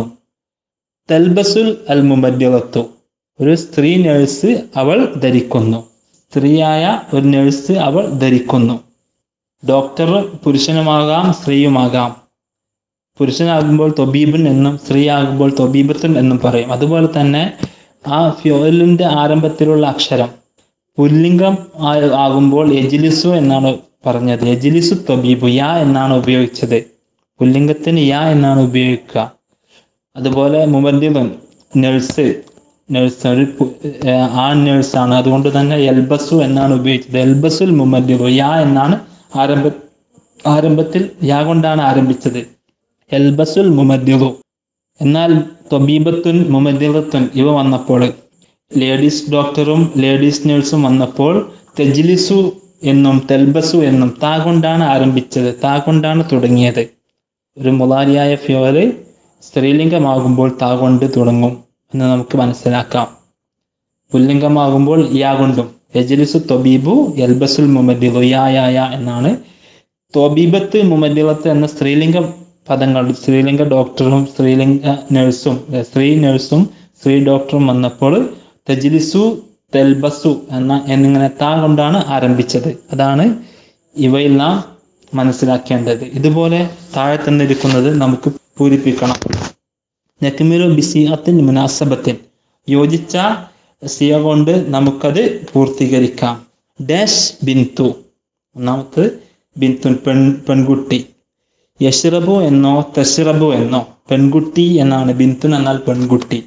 തൽബസുൽ അൽ മുമദ്ദിദത്തു ഒരു സ്ത്രീ നേഴ്സ് അവൾ ധരിക്കുന്നു സ്ത്രീയായ ഒരു നേഴ്സ് അവൾ ധരിക്കുന്നു ഡോക്ടർ പുരുഷനുമാകാം സ്ത്രീയുമാകാം പുരുഷനാകുമ്പോൾ തൊബീബൻ എന്നും സ്ത്രീ ആകുമ്പോൾ തൊബീബത്തുൻ എന്നും പറയും അതുപോലെ തന്നെ ആ ഫ്യോലിന്റെ ആരംഭത്തിലുള്ള അക്ഷരം പുല്ലിംഗം ആ- ആകുമ്പോൾ എജിലിസു എന്നാണ് പറഞ്ഞത് എജിലിസു തൊബീബു യാ എന്നാണ് ഉപയോഗിച്ചത് പുല്ലിംഗത്തിന് യാ എന്നാണ് ഉപയോഗിക്കുക അതുപോലെ മുബദ്ദിദൻ നഴ്സ് നഴ്സ് ഒരു പു- ഏർ ആ നഴ്സാണ് അതുകൊണ്ട് തന്നെ എൽബസു എന്നാണ് ഉപയോഗിച്ചത് എൽബസുൽ മുമദ്ദിദു യാ എന്നാണ് ആരംഭ ആരംഭത്തിൽ യാ കൊണ്ടാണ് ആരംഭിച്ചത് എൽബസുൽ മുമദ്ദിദു എന്നാൽ തൊബീബത്തുൻ മുമദ്ദിദത്തുൻ ഇവ വന്നപ്പോൾ ലേഡീസ് ഡോക്ടറും ലേഡീസ് നഴ്സും വന്നപ്പോൾ തെജ്ലിസു എന്നും തെൽബസു എന്നും താ കൊണ്ടാണ് ആരംഭിച്ചത് താ കൊണ്ടാണ് തുടങ്ങിയത് ഒരു മുലാരിയായ ഫ്യോല് സ്ത്രീലിംഗമാകുമ്പോൾ താ കൊണ്ട് തുടങ്ങും എന്ന് നമുക്ക് മനസ്സിലാക്കാം പുല്ലിംഗമാകുമ്പോൾ യാ കൊണ്ടും യജ്ലിസു തൊബീബു യൽബസുൽ മുമദ്ദിദു യാ യാ യാ എന്നാണ് തൊബീബത്ത് മുമദ്ദിലത്ത് എന്ന സ്ത്രീലിംഗ പദങ്ങൾ സ്ത്രീലിംഗ ഡോക്ടറും സ്ത്രീലിംഗ നഴ്സും ഏർ സ്ത്രീ നഴ്സും സ്ത്രീ ഡോക്ടറും വന്നപ്പോൾ തജ്ലിസു തെൽബസു എന്ന എന്നിങ്ങനെ താ കൊണ്ടാണ് ആരംഭിച്ചത് അതാണ് ഇവയിൽ നാം മനസ്സിലാക്കേണ്ടത് ഇതുപോലെ താഴെ തന്നിരിക്കുന്നത് നമുക്ക് പൂരിപ്പിക്കണം നെക്മിലു ബിസിയത്തിൻ മുനാസബത്തിൻ യോജിച്ച സിയ കൊണ്ട് നമുക്കത് പൂർത്തീകരിക്കാം ഡാഷ് ബിന്തു ഒന്നാമത് ബിന്തുൻ പെൺ പെൺകുട്ടി യഷ്റബു എന്നോ തഷ്റബു എന്നോ പെൺകുട്ടി എന്നാണ് ബിന്തുൻ എന്നാൽ പെൺകുട്ടി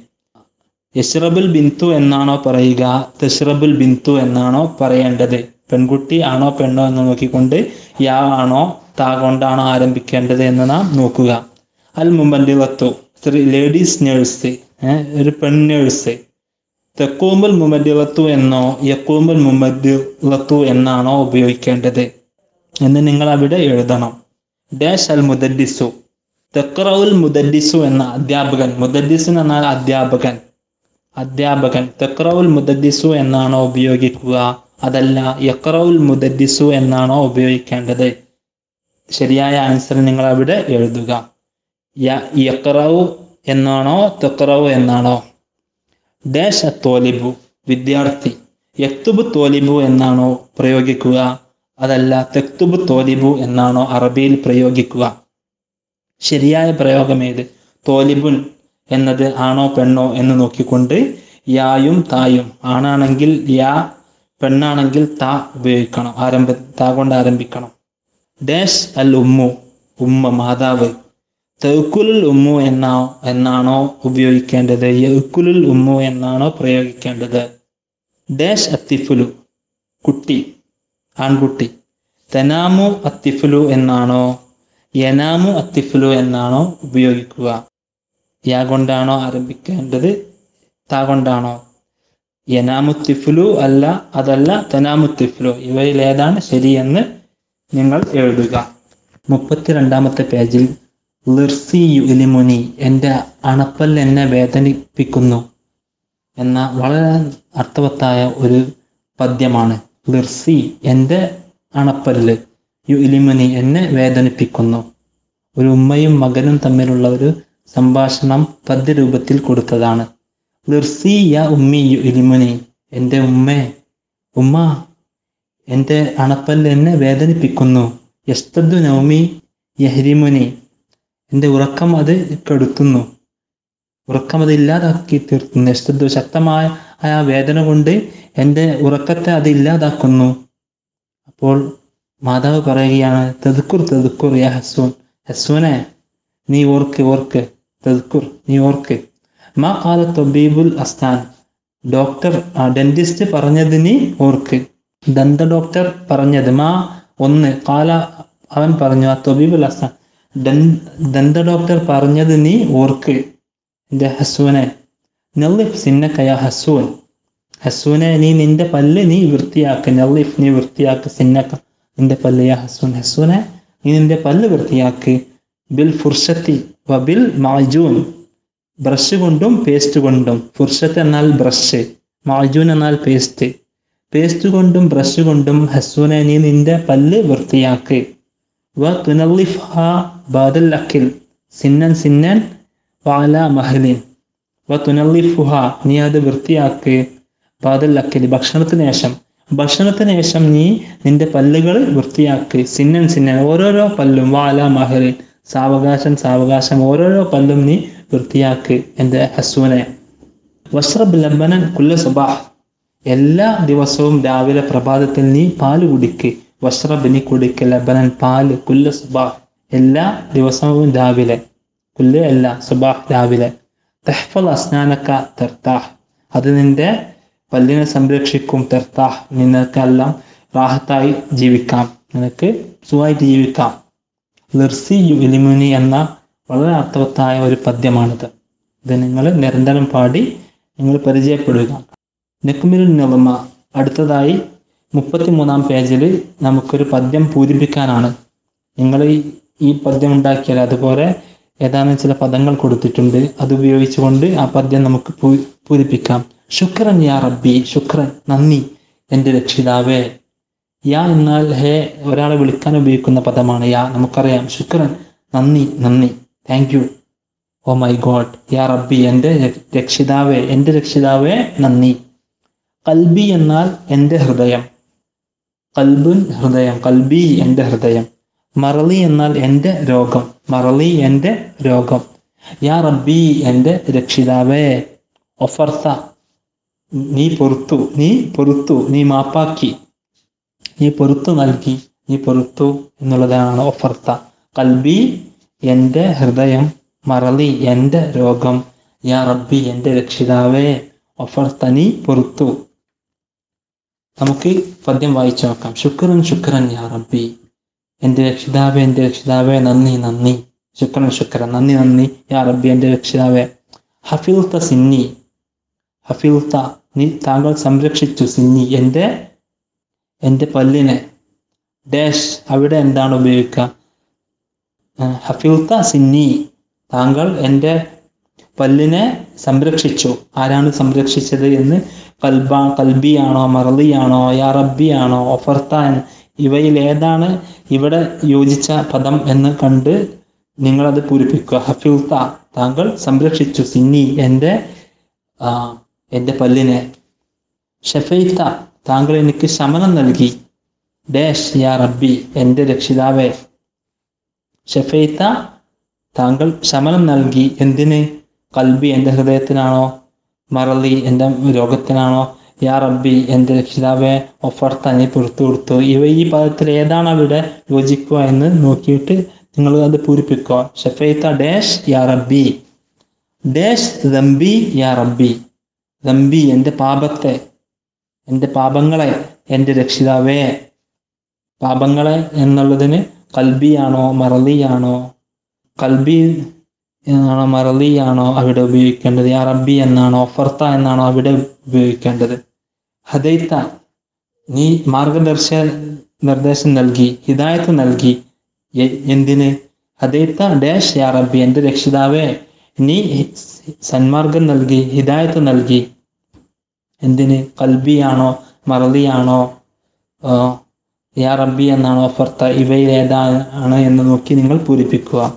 യഷ്റബുൽ ബിന്തു എന്നാണോ പറയുക തഷ്റബുൽ ബിന്തു എന്നാണോ പറയേണ്ടത് പെൺകുട്ടി ആണോ പെണ്ണോ എന്ന് നോക്കിക്കൊണ്ട് യാ ആണോ താ കൊണ്ടാണോ ആരംഭിക്കേണ്ടത് എന്ന് നാം നോക്കുക അൽ മുബല്ലിവത്തു സ്ത്രീ ലേഡീസ് നേഴ്സ് ഒരു പെൺ നേഴ്സ് തെക്കൂമ്പൽ മുമദ്ദിലത്തു എന്നോ യക്കൂമ്പൽ മുമദ്ദിലത്തു എന്നാണോ ഉപയോഗിക്കേണ്ടത് എന്ന് നിങ്ങൾ അവിടെ എഴുതണം ഡാഷ് അൽ മുദദ്ദിസു തെക്റൗൽ മുദദ്ദിസു എന്ന അധ്യാപകൻ മുദദ്ദിസു എന്നാൽ അധ്യാപകൻ അധ്യാപകൻ തെക്റൗൽ മുദദ്ദിസു എന്നാണോ ഉപയോഗിക്കുക അതല്ല യക്റൗൽ മുദദ്ദിസു എന്നാണോ ഉപയോഗിക്കേണ്ടത് ശരിയായ ആൻസർ നിങ്ങൾ അവിടെ എഴുതുക യ- യക്റൗ എന്നാണോ തെക്റൗ എന്നാണോ ഡാഷ് തോലിബു വിദ്യാർത്ഥി യക്തുബ് തോലിബു എന്നാണോ പ്രയോഗിക്കുക അതല്ല തെക്തുബ് തോലിബു എന്നാണോ അറബിയിൽ പ്രയോഗിക്കുക ശരിയായ പ്രയോഗം ഏത് തോലിബുൻ എന്നത് ആണോ പെണ്ണോ എന്ന് നോക്കിക്കൊണ്ട് യായും തായും ആണാണെങ്കിൽ യാ പെണ്ണാണെങ്കിൽ താ ഉപയോഗിക്കണം ആരംഭ താ കൊണ്ട് ആരംഭിക്കണം ഡാഷ് അൽ ഉമ്മു ഉമ്മ മാതാവ് തെക്കുലുൽ ഉമ്മു എന്നാ എന്നാണോ ഉപയോഗിക്കേണ്ടത് യക്കുലുൽ ഉമ്മു എന്നാണോ പ്രയോഗിക്കേണ്ടത് ഡാഷ് അത്തിഫുലു കുട്ടി ആൺകുട്ടി തനാമു അത്തിഫുലു എന്നാണോ യനാമു അത്തിഫുലു എന്നാണോ ഉപയോഗിക്കുക യാ കൊണ്ടാണോ ആരംഭിക്കേണ്ടത് താ കൊണ്ടാണോ യനാമുത്തിഫുലു അല്ല അതല്ല തനാമുത്തിഫുലു ഇവയിൽ ഏതാണ് ശരിയെന്ന് നിങ്ങൾ എഴുതുക മുപ്പത്തിരണ്ടാമത്തെ പേജിൽ ലിർസി യുലിമുനി എൻ്റെ അണപ്പൽ എന്നെ വേദനിപ്പിക്കുന്നു എന്ന വളരെ അർത്ഥവത്തായ ഒരു പദ്യമാണ് ലിർസി എൻ്റെ അണപ്പല്ല് യു ഇലിമുനി എന്നെ വേദനിപ്പിക്കുന്നു ഒരു ഉമ്മയും മകനും തമ്മിലുള്ള ഒരു സംഭാഷണം പദ്യരൂപത്തിൽ കൊടുത്തതാണ് ലിർസി യ ഉമ്മി ഇലിമുനി എൻ്റെ ഉമ്മേ ഉമ്മ എൻ്റെ അണപ്പല്ല് എന്നെ വേദനിപ്പിക്കുന്നു യസ്തദ്ദു നൗമി യഹരിമുനി എൻ്റെ ഉറക്കം അത് കെടുത്തുന്നു ഉറക്കം അത് ഇല്ലാതാക്കി തീർക്കുന്നു യസ്തദ്ദു ശക്തമായ ആ വേദന കൊണ്ട് എൻ്റെ ഉറക്കത്തെ അത് ഇല്ലാതാക്കുന്നു അപ്പോൾ മാതാവ് പറയുകയാണ് തെതുക്കുർ തെതുക്കുർ യാ ഹസൂൻ ഹസൂനെ നീ ഓർക്ക് ഓർക്ക് തെതുക്കുർ നീ ഓർക്ക് മാ കാല തൊബീബുൽ അസ്താൻ ഡോക്ടർ ഡെന്റിസ്റ്റ് പറഞ്ഞത് നീ ഓർക്ക് ദന്ത ഡോക്ടർ പറഞ്ഞത് മാ ഒന്ന് കാല അവൻ പറഞ്ഞു ആ തൊബീബുൽ അസ്താൻ ദന്ത ഡോക്ടർ പറഞ്ഞത് നീ ഓർക്ക് എൻ്റെ ഹസൂനെ നല്ലിഫ് സിന്നക്കയ ഹസൂൻ ഹസൂനെ നീ നിന്റെ പല്ല് നീ വൃത്തിയാക്ക് നല്ലിഫ് നീ വൃത്തിയാക്ക് സിന്നക്ക നിന്റെ പല്ല് യാ ഹസൂൻ ഹസൂനെ നീ നിന്റെ പല്ല് വൃത്തിയാക്ക് ബിൽ ഫുർഷത്തി വബിൽ മാജൂൻ ബ്രഷ് കൊണ്ടും പേസ്റ്റ് കൊണ്ടും ഫുർഷത്ത് എന്നാൽ ബ്രഷ് മാജൂൻ എന്നാൽ പേസ്റ്റ് പേസ്റ്റ് കൊണ്ടും ബ്രഷ് കൊണ്ടും ഹസൂനെ നീ നിന്റെ പല്ല് വൃത്തിയാക്ക് വ തുനല്ലിഫ് ഹാ ബാദൽ അക്കിൽ സിന്നൻ സിന്നൻ വാല മഹലിൻ വ തുനല്ലിഫുഹ നീ അത് വൃത്തിയാക്ക് ബാദൽ അക്കിൽ ഭക്ഷണത്തിന് ശേഷം ഭക്ഷണത്തിന് ശേഷം നീ നിന്റെ പല്ലുകൾ വൃത്തിയാക്ക് സിന്നൻ സിന്നൻ ഓരോരോ പല്ലും വാല മഹലിൻ സാവകാശം സാവകാശം ഓരോരോ പല്ലും നീ വൃത്തിയാക്ക് എൻ്റെ ഹസൂനെ വഷ്റബ് ലബനൻ കുല്ല സുബാഹ് എല്ലാ ദിവസവും രാവിലെ പ്രഭാതത്തിൽ നീ പാല് കുടിക്ക് വഷ്റബ് നീ കുടിക്ക് ലബനൻ പാല് കുല്ല സുബാഹ് എല്ലാ ദിവസവും രാവിലെ കുല്ല് അല്ല സുബാഹ് രാവിലെ തെഹ്ഫൽ അസ്നാനക്ക തെർത്താഹ് അത് നിന്റെ പല്ലിനെ സംരക്ഷിക്കും തെർത്താഹ് നിനക്കെല്ലാം റാഹത്തായി ജീവിക്കാം നിനക്ക് സുഖമായിട്ട് ജീവിക്കാം ലിർസി യു ഇലിമുനി എന്ന വളരെ അർത്ഥവത്തായ ഒരു പദ്യമാണിത് ഇത് നിങ്ങൾ നിരന്തരം പാടി നിങ്ങൾ പരിചയപ്പെടുക നെക്കുമിൽ നിലമ അടുത്തതായി മുപ്പത്തിമൂന്നാം പേജിൽ നമുക്കൊരു പദ്യം പൂരിപ്പിക്കാനാണ് നിങ്ങൾ ഈ- ഈ പദ്യം ഉണ്ടാക്കിയാൽ അതുപോലെ ഏതാനും ചില പദങ്ങൾ കൊടുത്തിട്ടുണ്ട് അത് ഉപയോഗിച്ചുകൊണ്ട് ആ പദ്യം നമുക്ക് പൂ- പൂരിപ്പിക്കാം ശുക്രൻ യാ റബ്ബി ശുക്രൻ നന്ദി എൻ്റെ രക്ഷിതാവേ യാ എന്നാൽ ഹേ ഒരാളെ വിളിക്കാൻ ഉപയോഗിക്കുന്ന പദമാണ് യാ നമുക്കറിയാം ശുക്രൻ നന്ദി നന്ദി thank you oh my god യാ റബ്ബി എൻ്റെ ര- രക്ഷിതാവേ എൻ്റെ രക്ഷിതാവേ നന്ദി കൽബി എന്നാൽ എൻ്റെ ഹൃദയം കൽബുൻ ഹൃദയം കൽബി എൻ്റെ ഹൃദയം മറളി എന്നാൽ എൻ്റെ രോഗം മറളി എൻ്റെ രോഗം യാ റബ്ബി എൻ്റെ രക്ഷിതാവേ ഒഫർത്ത നീ പൊറുത്തു നീ പൊറുത്തു നീ മാപ്പാക്കി നീ പൊറുത്തു നൽകി നീ പൊറുത്തു എന്നുള്ളതാണ് ഒഫർത്ത കൽബി എൻ്റെ ഹൃദയം മറളി എൻ്റെ രോഗം യാ റബ്ബി എൻ്റെ രക്ഷിതാവേ ഒഫർത്ത നീ പൊറുത്തു നമുക്ക് പദ്യം വായിച്ചു നോക്കാം ശുക്രൻ ശുക്രൻ യാ റബ്ബി എൻ്റെ രക്ഷിതാവേ എൻ്റെ രക്ഷിതാവേ നന്ദി നന്ദി ശുക്രൻ ശുക്രൻ നന്ദി നന്ദി യാ റബ്ബി എൻ്റെ രക്ഷിതാവേ ഹഫിൽത്ത സിന്നി ഹഫിൽത്ത നീ താങ്കൾ സംരക്ഷിച്ചു സിന്നി എൻ്റെ എൻ്റെ പല്ലിനെ ഡാഷ് അവിടെ എന്താണ് ഉപയോഗിക്കുക ആ, ഹഫിൽത്ത സിന്നി താങ്കൾ എൻ്റെ പല്ലിനെ സംരക്ഷിച്ചു ആരാണ് സംരക്ഷിച്ചത് എന്ന് കൽബ കൽബിയാണോ മറലിയാണോ യാ റബ്ബിയാണോ ഒഫർത്താൻ ഇവയിൽ ഏതാണ് ഇവിടെ യോജിച്ച പദം എന്ന് കണ്ട് നിങ്ങളത് പൂരിപ്പിക്കുക ഹഫിൽത്ത താങ്കൾ സംരക്ഷിച്ചു സിന്നി എൻ്റെ ആ, എൻ്റെ പല്ലിനെ ഷഫൈത്ത താങ്കൾ എനിക്ക് ശമനം നൽകി ഡാഷ് യാ റബ്ബി എൻ്റെ രക്ഷിതാവേ ഷഫൈത്ത താങ്കൾ ശമനം നൽകി എന്തിന് കൽബി എൻ്റെ ഹൃദയത്തിനാണോ മറലി എൻ്റെ രോഗത്തിനാണോ യാ റബ്ബി എൻ്റെ രക്ഷിതാവെ ഒഫർത്ത നീ പുറത്തു കൊടുത്തു ഇവ ഈ പദത്തിൽ ഏതാണ് അവിടെ യോജിക്കുക എന്ന് നോക്കിയിട്ട് നിങ്ങൾ അത് പൂരിപ്പിക്കുക ഷഫൈത്ത ഡാഷ് യാ റബ്ബി ഡാഷ് ദംബി യാ റബ്ബി ദംബി എൻ്റെ പാപത്തെ എൻ്റെ പാപങ്ങളെ എൻ്റെ രക്ഷിതാവേ പാപങ്ങളെ എന്നുള്ളതിന് കൽബിയാണോ മറലിയാണോ കൽബി എന്നാണോ മറലിയാണോ അവിടെ ഉപയോഗിക്കേണ്ടത് യാ റബ്ബി എന്നാണോ ഒഫർത്ത എന്നാണോ അവിടെ ഉപയോഗിക്കേണ്ടത് ഹദൈത്ത നീ മാർഗദർശ നിർദ്ദേശം നൽകി ഹിദായത്ത് നൽകി എ- എന്തിന് ഹദൈത്ത ഡാഷ് യാ റബ്ബി എൻ്റെ രക്ഷിതാവേ നീ സന്മാർഗം നൽകി ഹിദായത്ത് നൽകി എന്തിന് കൽബിയാണോ മറലിയാണോ ആ, യാ റബ്ബി എന്നാണോ ഫർത്ത ഇവയിൽ ഏതാണ് എന്ന് നോക്കി നിങ്ങൾ പൂരിപ്പിക്കുക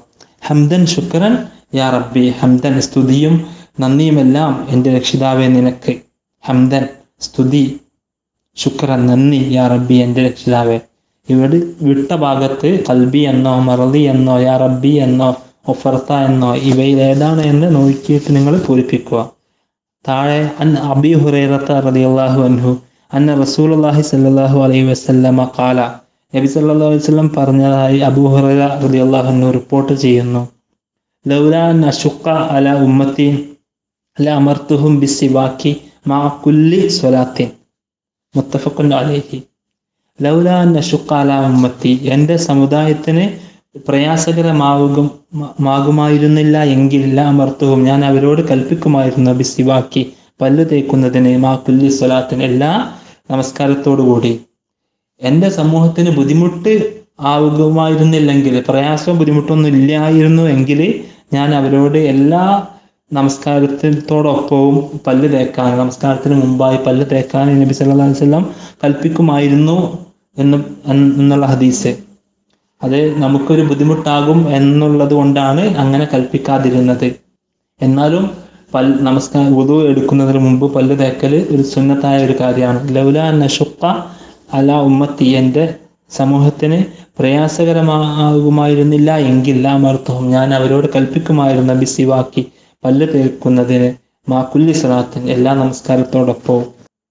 ഹംദൻ ശുക്രൻ യാ റബ്ബി ഹംദൻ സ്തുതിയും നന്ദിയുമെല്ലാം എൻ്റെ രക്ഷിതാവേ നിനക്ക് ഹംദൻ സ്തുതി ശുക്രൻ നന്ദി യാ റബ്ബി എൻ്റെ രക്ഷിതാവേ ഇവിടെ വിട്ട ഭാഗത്ത് കൽബി എന്നോ മറലി എന്നോ യാ റബ്ബി എന്നോ ഒഫർത്ത എന്നോ ഇവയിൽ ഏതാണ് എന്ന് നോക്കിയിട്ട് നിങ്ങൾ പൂരിപ്പിക്കുക താഴെ അൻ അബി ഹുറൈറത്ത റളിയല്ലാഹു അൻഹു അന്ന റസൂലുള്ളാഹി സ്വല്ലല്ലാഹു അലൈഹി വസല്ലമ ഖാല നബി സല്ലല്ലാഹു അലൈഹി വസല്ലം പറഞ്ഞതായി അബൂ ഹുറൈറ റളിയല്ലാഹു അൻഹു റിപ്പോർട്ട് ചെയ്യുന്നു ലൗലാ അൻ അശുക്ക അല ഉമ്മത്തി ല അമർത്തുഹും ബിസിവാക്കി മാ കുല്ലി സ്വലാത്തിൻ മുത്തഫഖുൻ അലൈഹി ലൗലാ അൻ അശുക്ക അല ഉമ്മത്തി എൻ്റെ സമുദായത്തിന് പ്രയാസകരമാകും മാകുമായിരുന്നില്ല എങ്കിൽ ല അമർത്തുഹും ഞാൻ അവരോട് കൽപ്പിക്കുമായിരുന്നു ബിസിവാക്കി പല്ല് തേക്കുന്നതിന് മാ കുല്ലി സ്വലാത്തിന് എല്ലാ നമസ്കാരത്തോടുകൂടി എൻ്റെ സമൂഹത്തിന് ബുദ്ധിമുട്ട് ആവുകമായിരുന്നില്ലെങ്കിൽ പ്രയാസവും ബുദ്ധിമുട്ടൊന്നും ഇല്ലായിരുന്നു എങ്കിൽ ഞാൻ അവരോട് എല്ലാ നമസ്കാരത്തോടൊപ്പവും പല്ല് തേക്കാൻ നമസ്കാരത്തിന് മുമ്പായി പല്ല് തേക്കാൻ നബി സല്ലല്ലാഹു അലൈഹി വസല്ലം കൽപ്പിക്കുമായിരുന്നു എന്ന് എന്നുള്ള ഹദീസ് അത് നമുക്കൊരു ബുദ്ധിമുട്ടാകും എന്നുള്ളത് കൊണ്ടാണ് അങ്ങനെ കൽപ്പിക്കാതിരുന്നത് എന്നാലും പൽ നമസ്കാരം ഉദു എടുക്കുന്നതിന് മുമ്പ് പല്ല് തേക്കൽ ഒരു സുന്നത്തായ ഒരു കാര്യമാണ് ലൗല നഷുക്ക അല ഉമ്മത്തി എൻ്റെ സമൂഹത്തിന് പ്രയാസകരമാകുമായിരുന്നില്ല എങ്കിൽ അമർത്ഥവും ഞാൻ അവരോട് കൽപ്പിക്കുമായിരുന്ന ബിസിവാക്കി പല്ല് തേക്കുന്നതിന് മാക്കുല്ലി സലാത്തിന് എല്ലാ നമസ്കാരത്തോടൊപ്പവും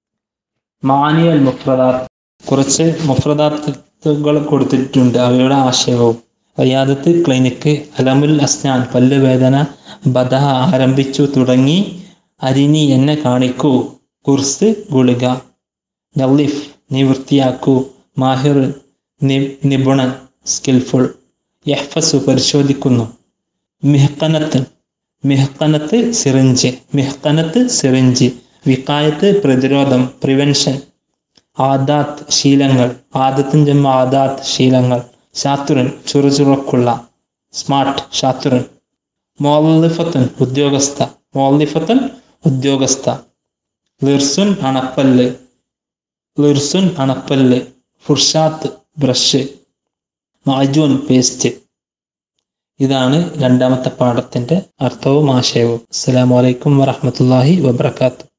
മാനിയൽ മുഫ്രദാത്ത് കുറച്ച് മുഫ്രദാത്തുകൾ കൊടുത്തിട്ടുണ്ട് അവയുടെ ആശയവും വയ്യാദത്ത് ക്ലിനിക്ക് അലമുൽ അസ്നാൻ പല്ലുവേദന ബദ ആരംഭിച്ചു തുടങ്ങി അരിനി എന്നെ കാണിക്കൂ കുർസ് ഗുളിക നലിഫ് നീ വൃത്തിയാക്കൂ മാഹിർ നിപുണൻ സ്കിൽഫുൾ യഹ്ഫസു പരിശോധിക്കുന്നു മിഹ്കനത്ത് മിഹ്കനത്ത് സിറിഞ്ച് മിഹ്കനത്ത് സിറിഞ്ച് വിക്കായത്ത് പ്രതിരോധം പ്രിവെൻഷൻ ആദാത്ത് ശീലങ്ങൾ ആദത്തിൻ ജന്മ ആദാത്ത് ശീലങ്ങൾ ശാത്തുരൻ ചുറുചുറുക്കുള്ള സ്മാർട്ട് ശാത്തുരൻ മോലിഫത്തൻ ഉദ്യോഗസ്ഥ മോലിഫത്തൻ ഉദ്യോഗസ്ഥ ലിർസുൻ അണപ്പല്ല് ലിർസുൻ അണപ്പല്ല് ഫുർഷാത്ത് ബ്രഷ് മാജൂൻ പേസ്റ്റ് ഇതാണ് രണ്ടാമത്തെ പാഠത്തിന്റെ അർത്ഥവും ആശയവും അസ്സലാമു അലൈക്കും വറഹ്മത്തുള്ളാഹി വബർക്കാത്തു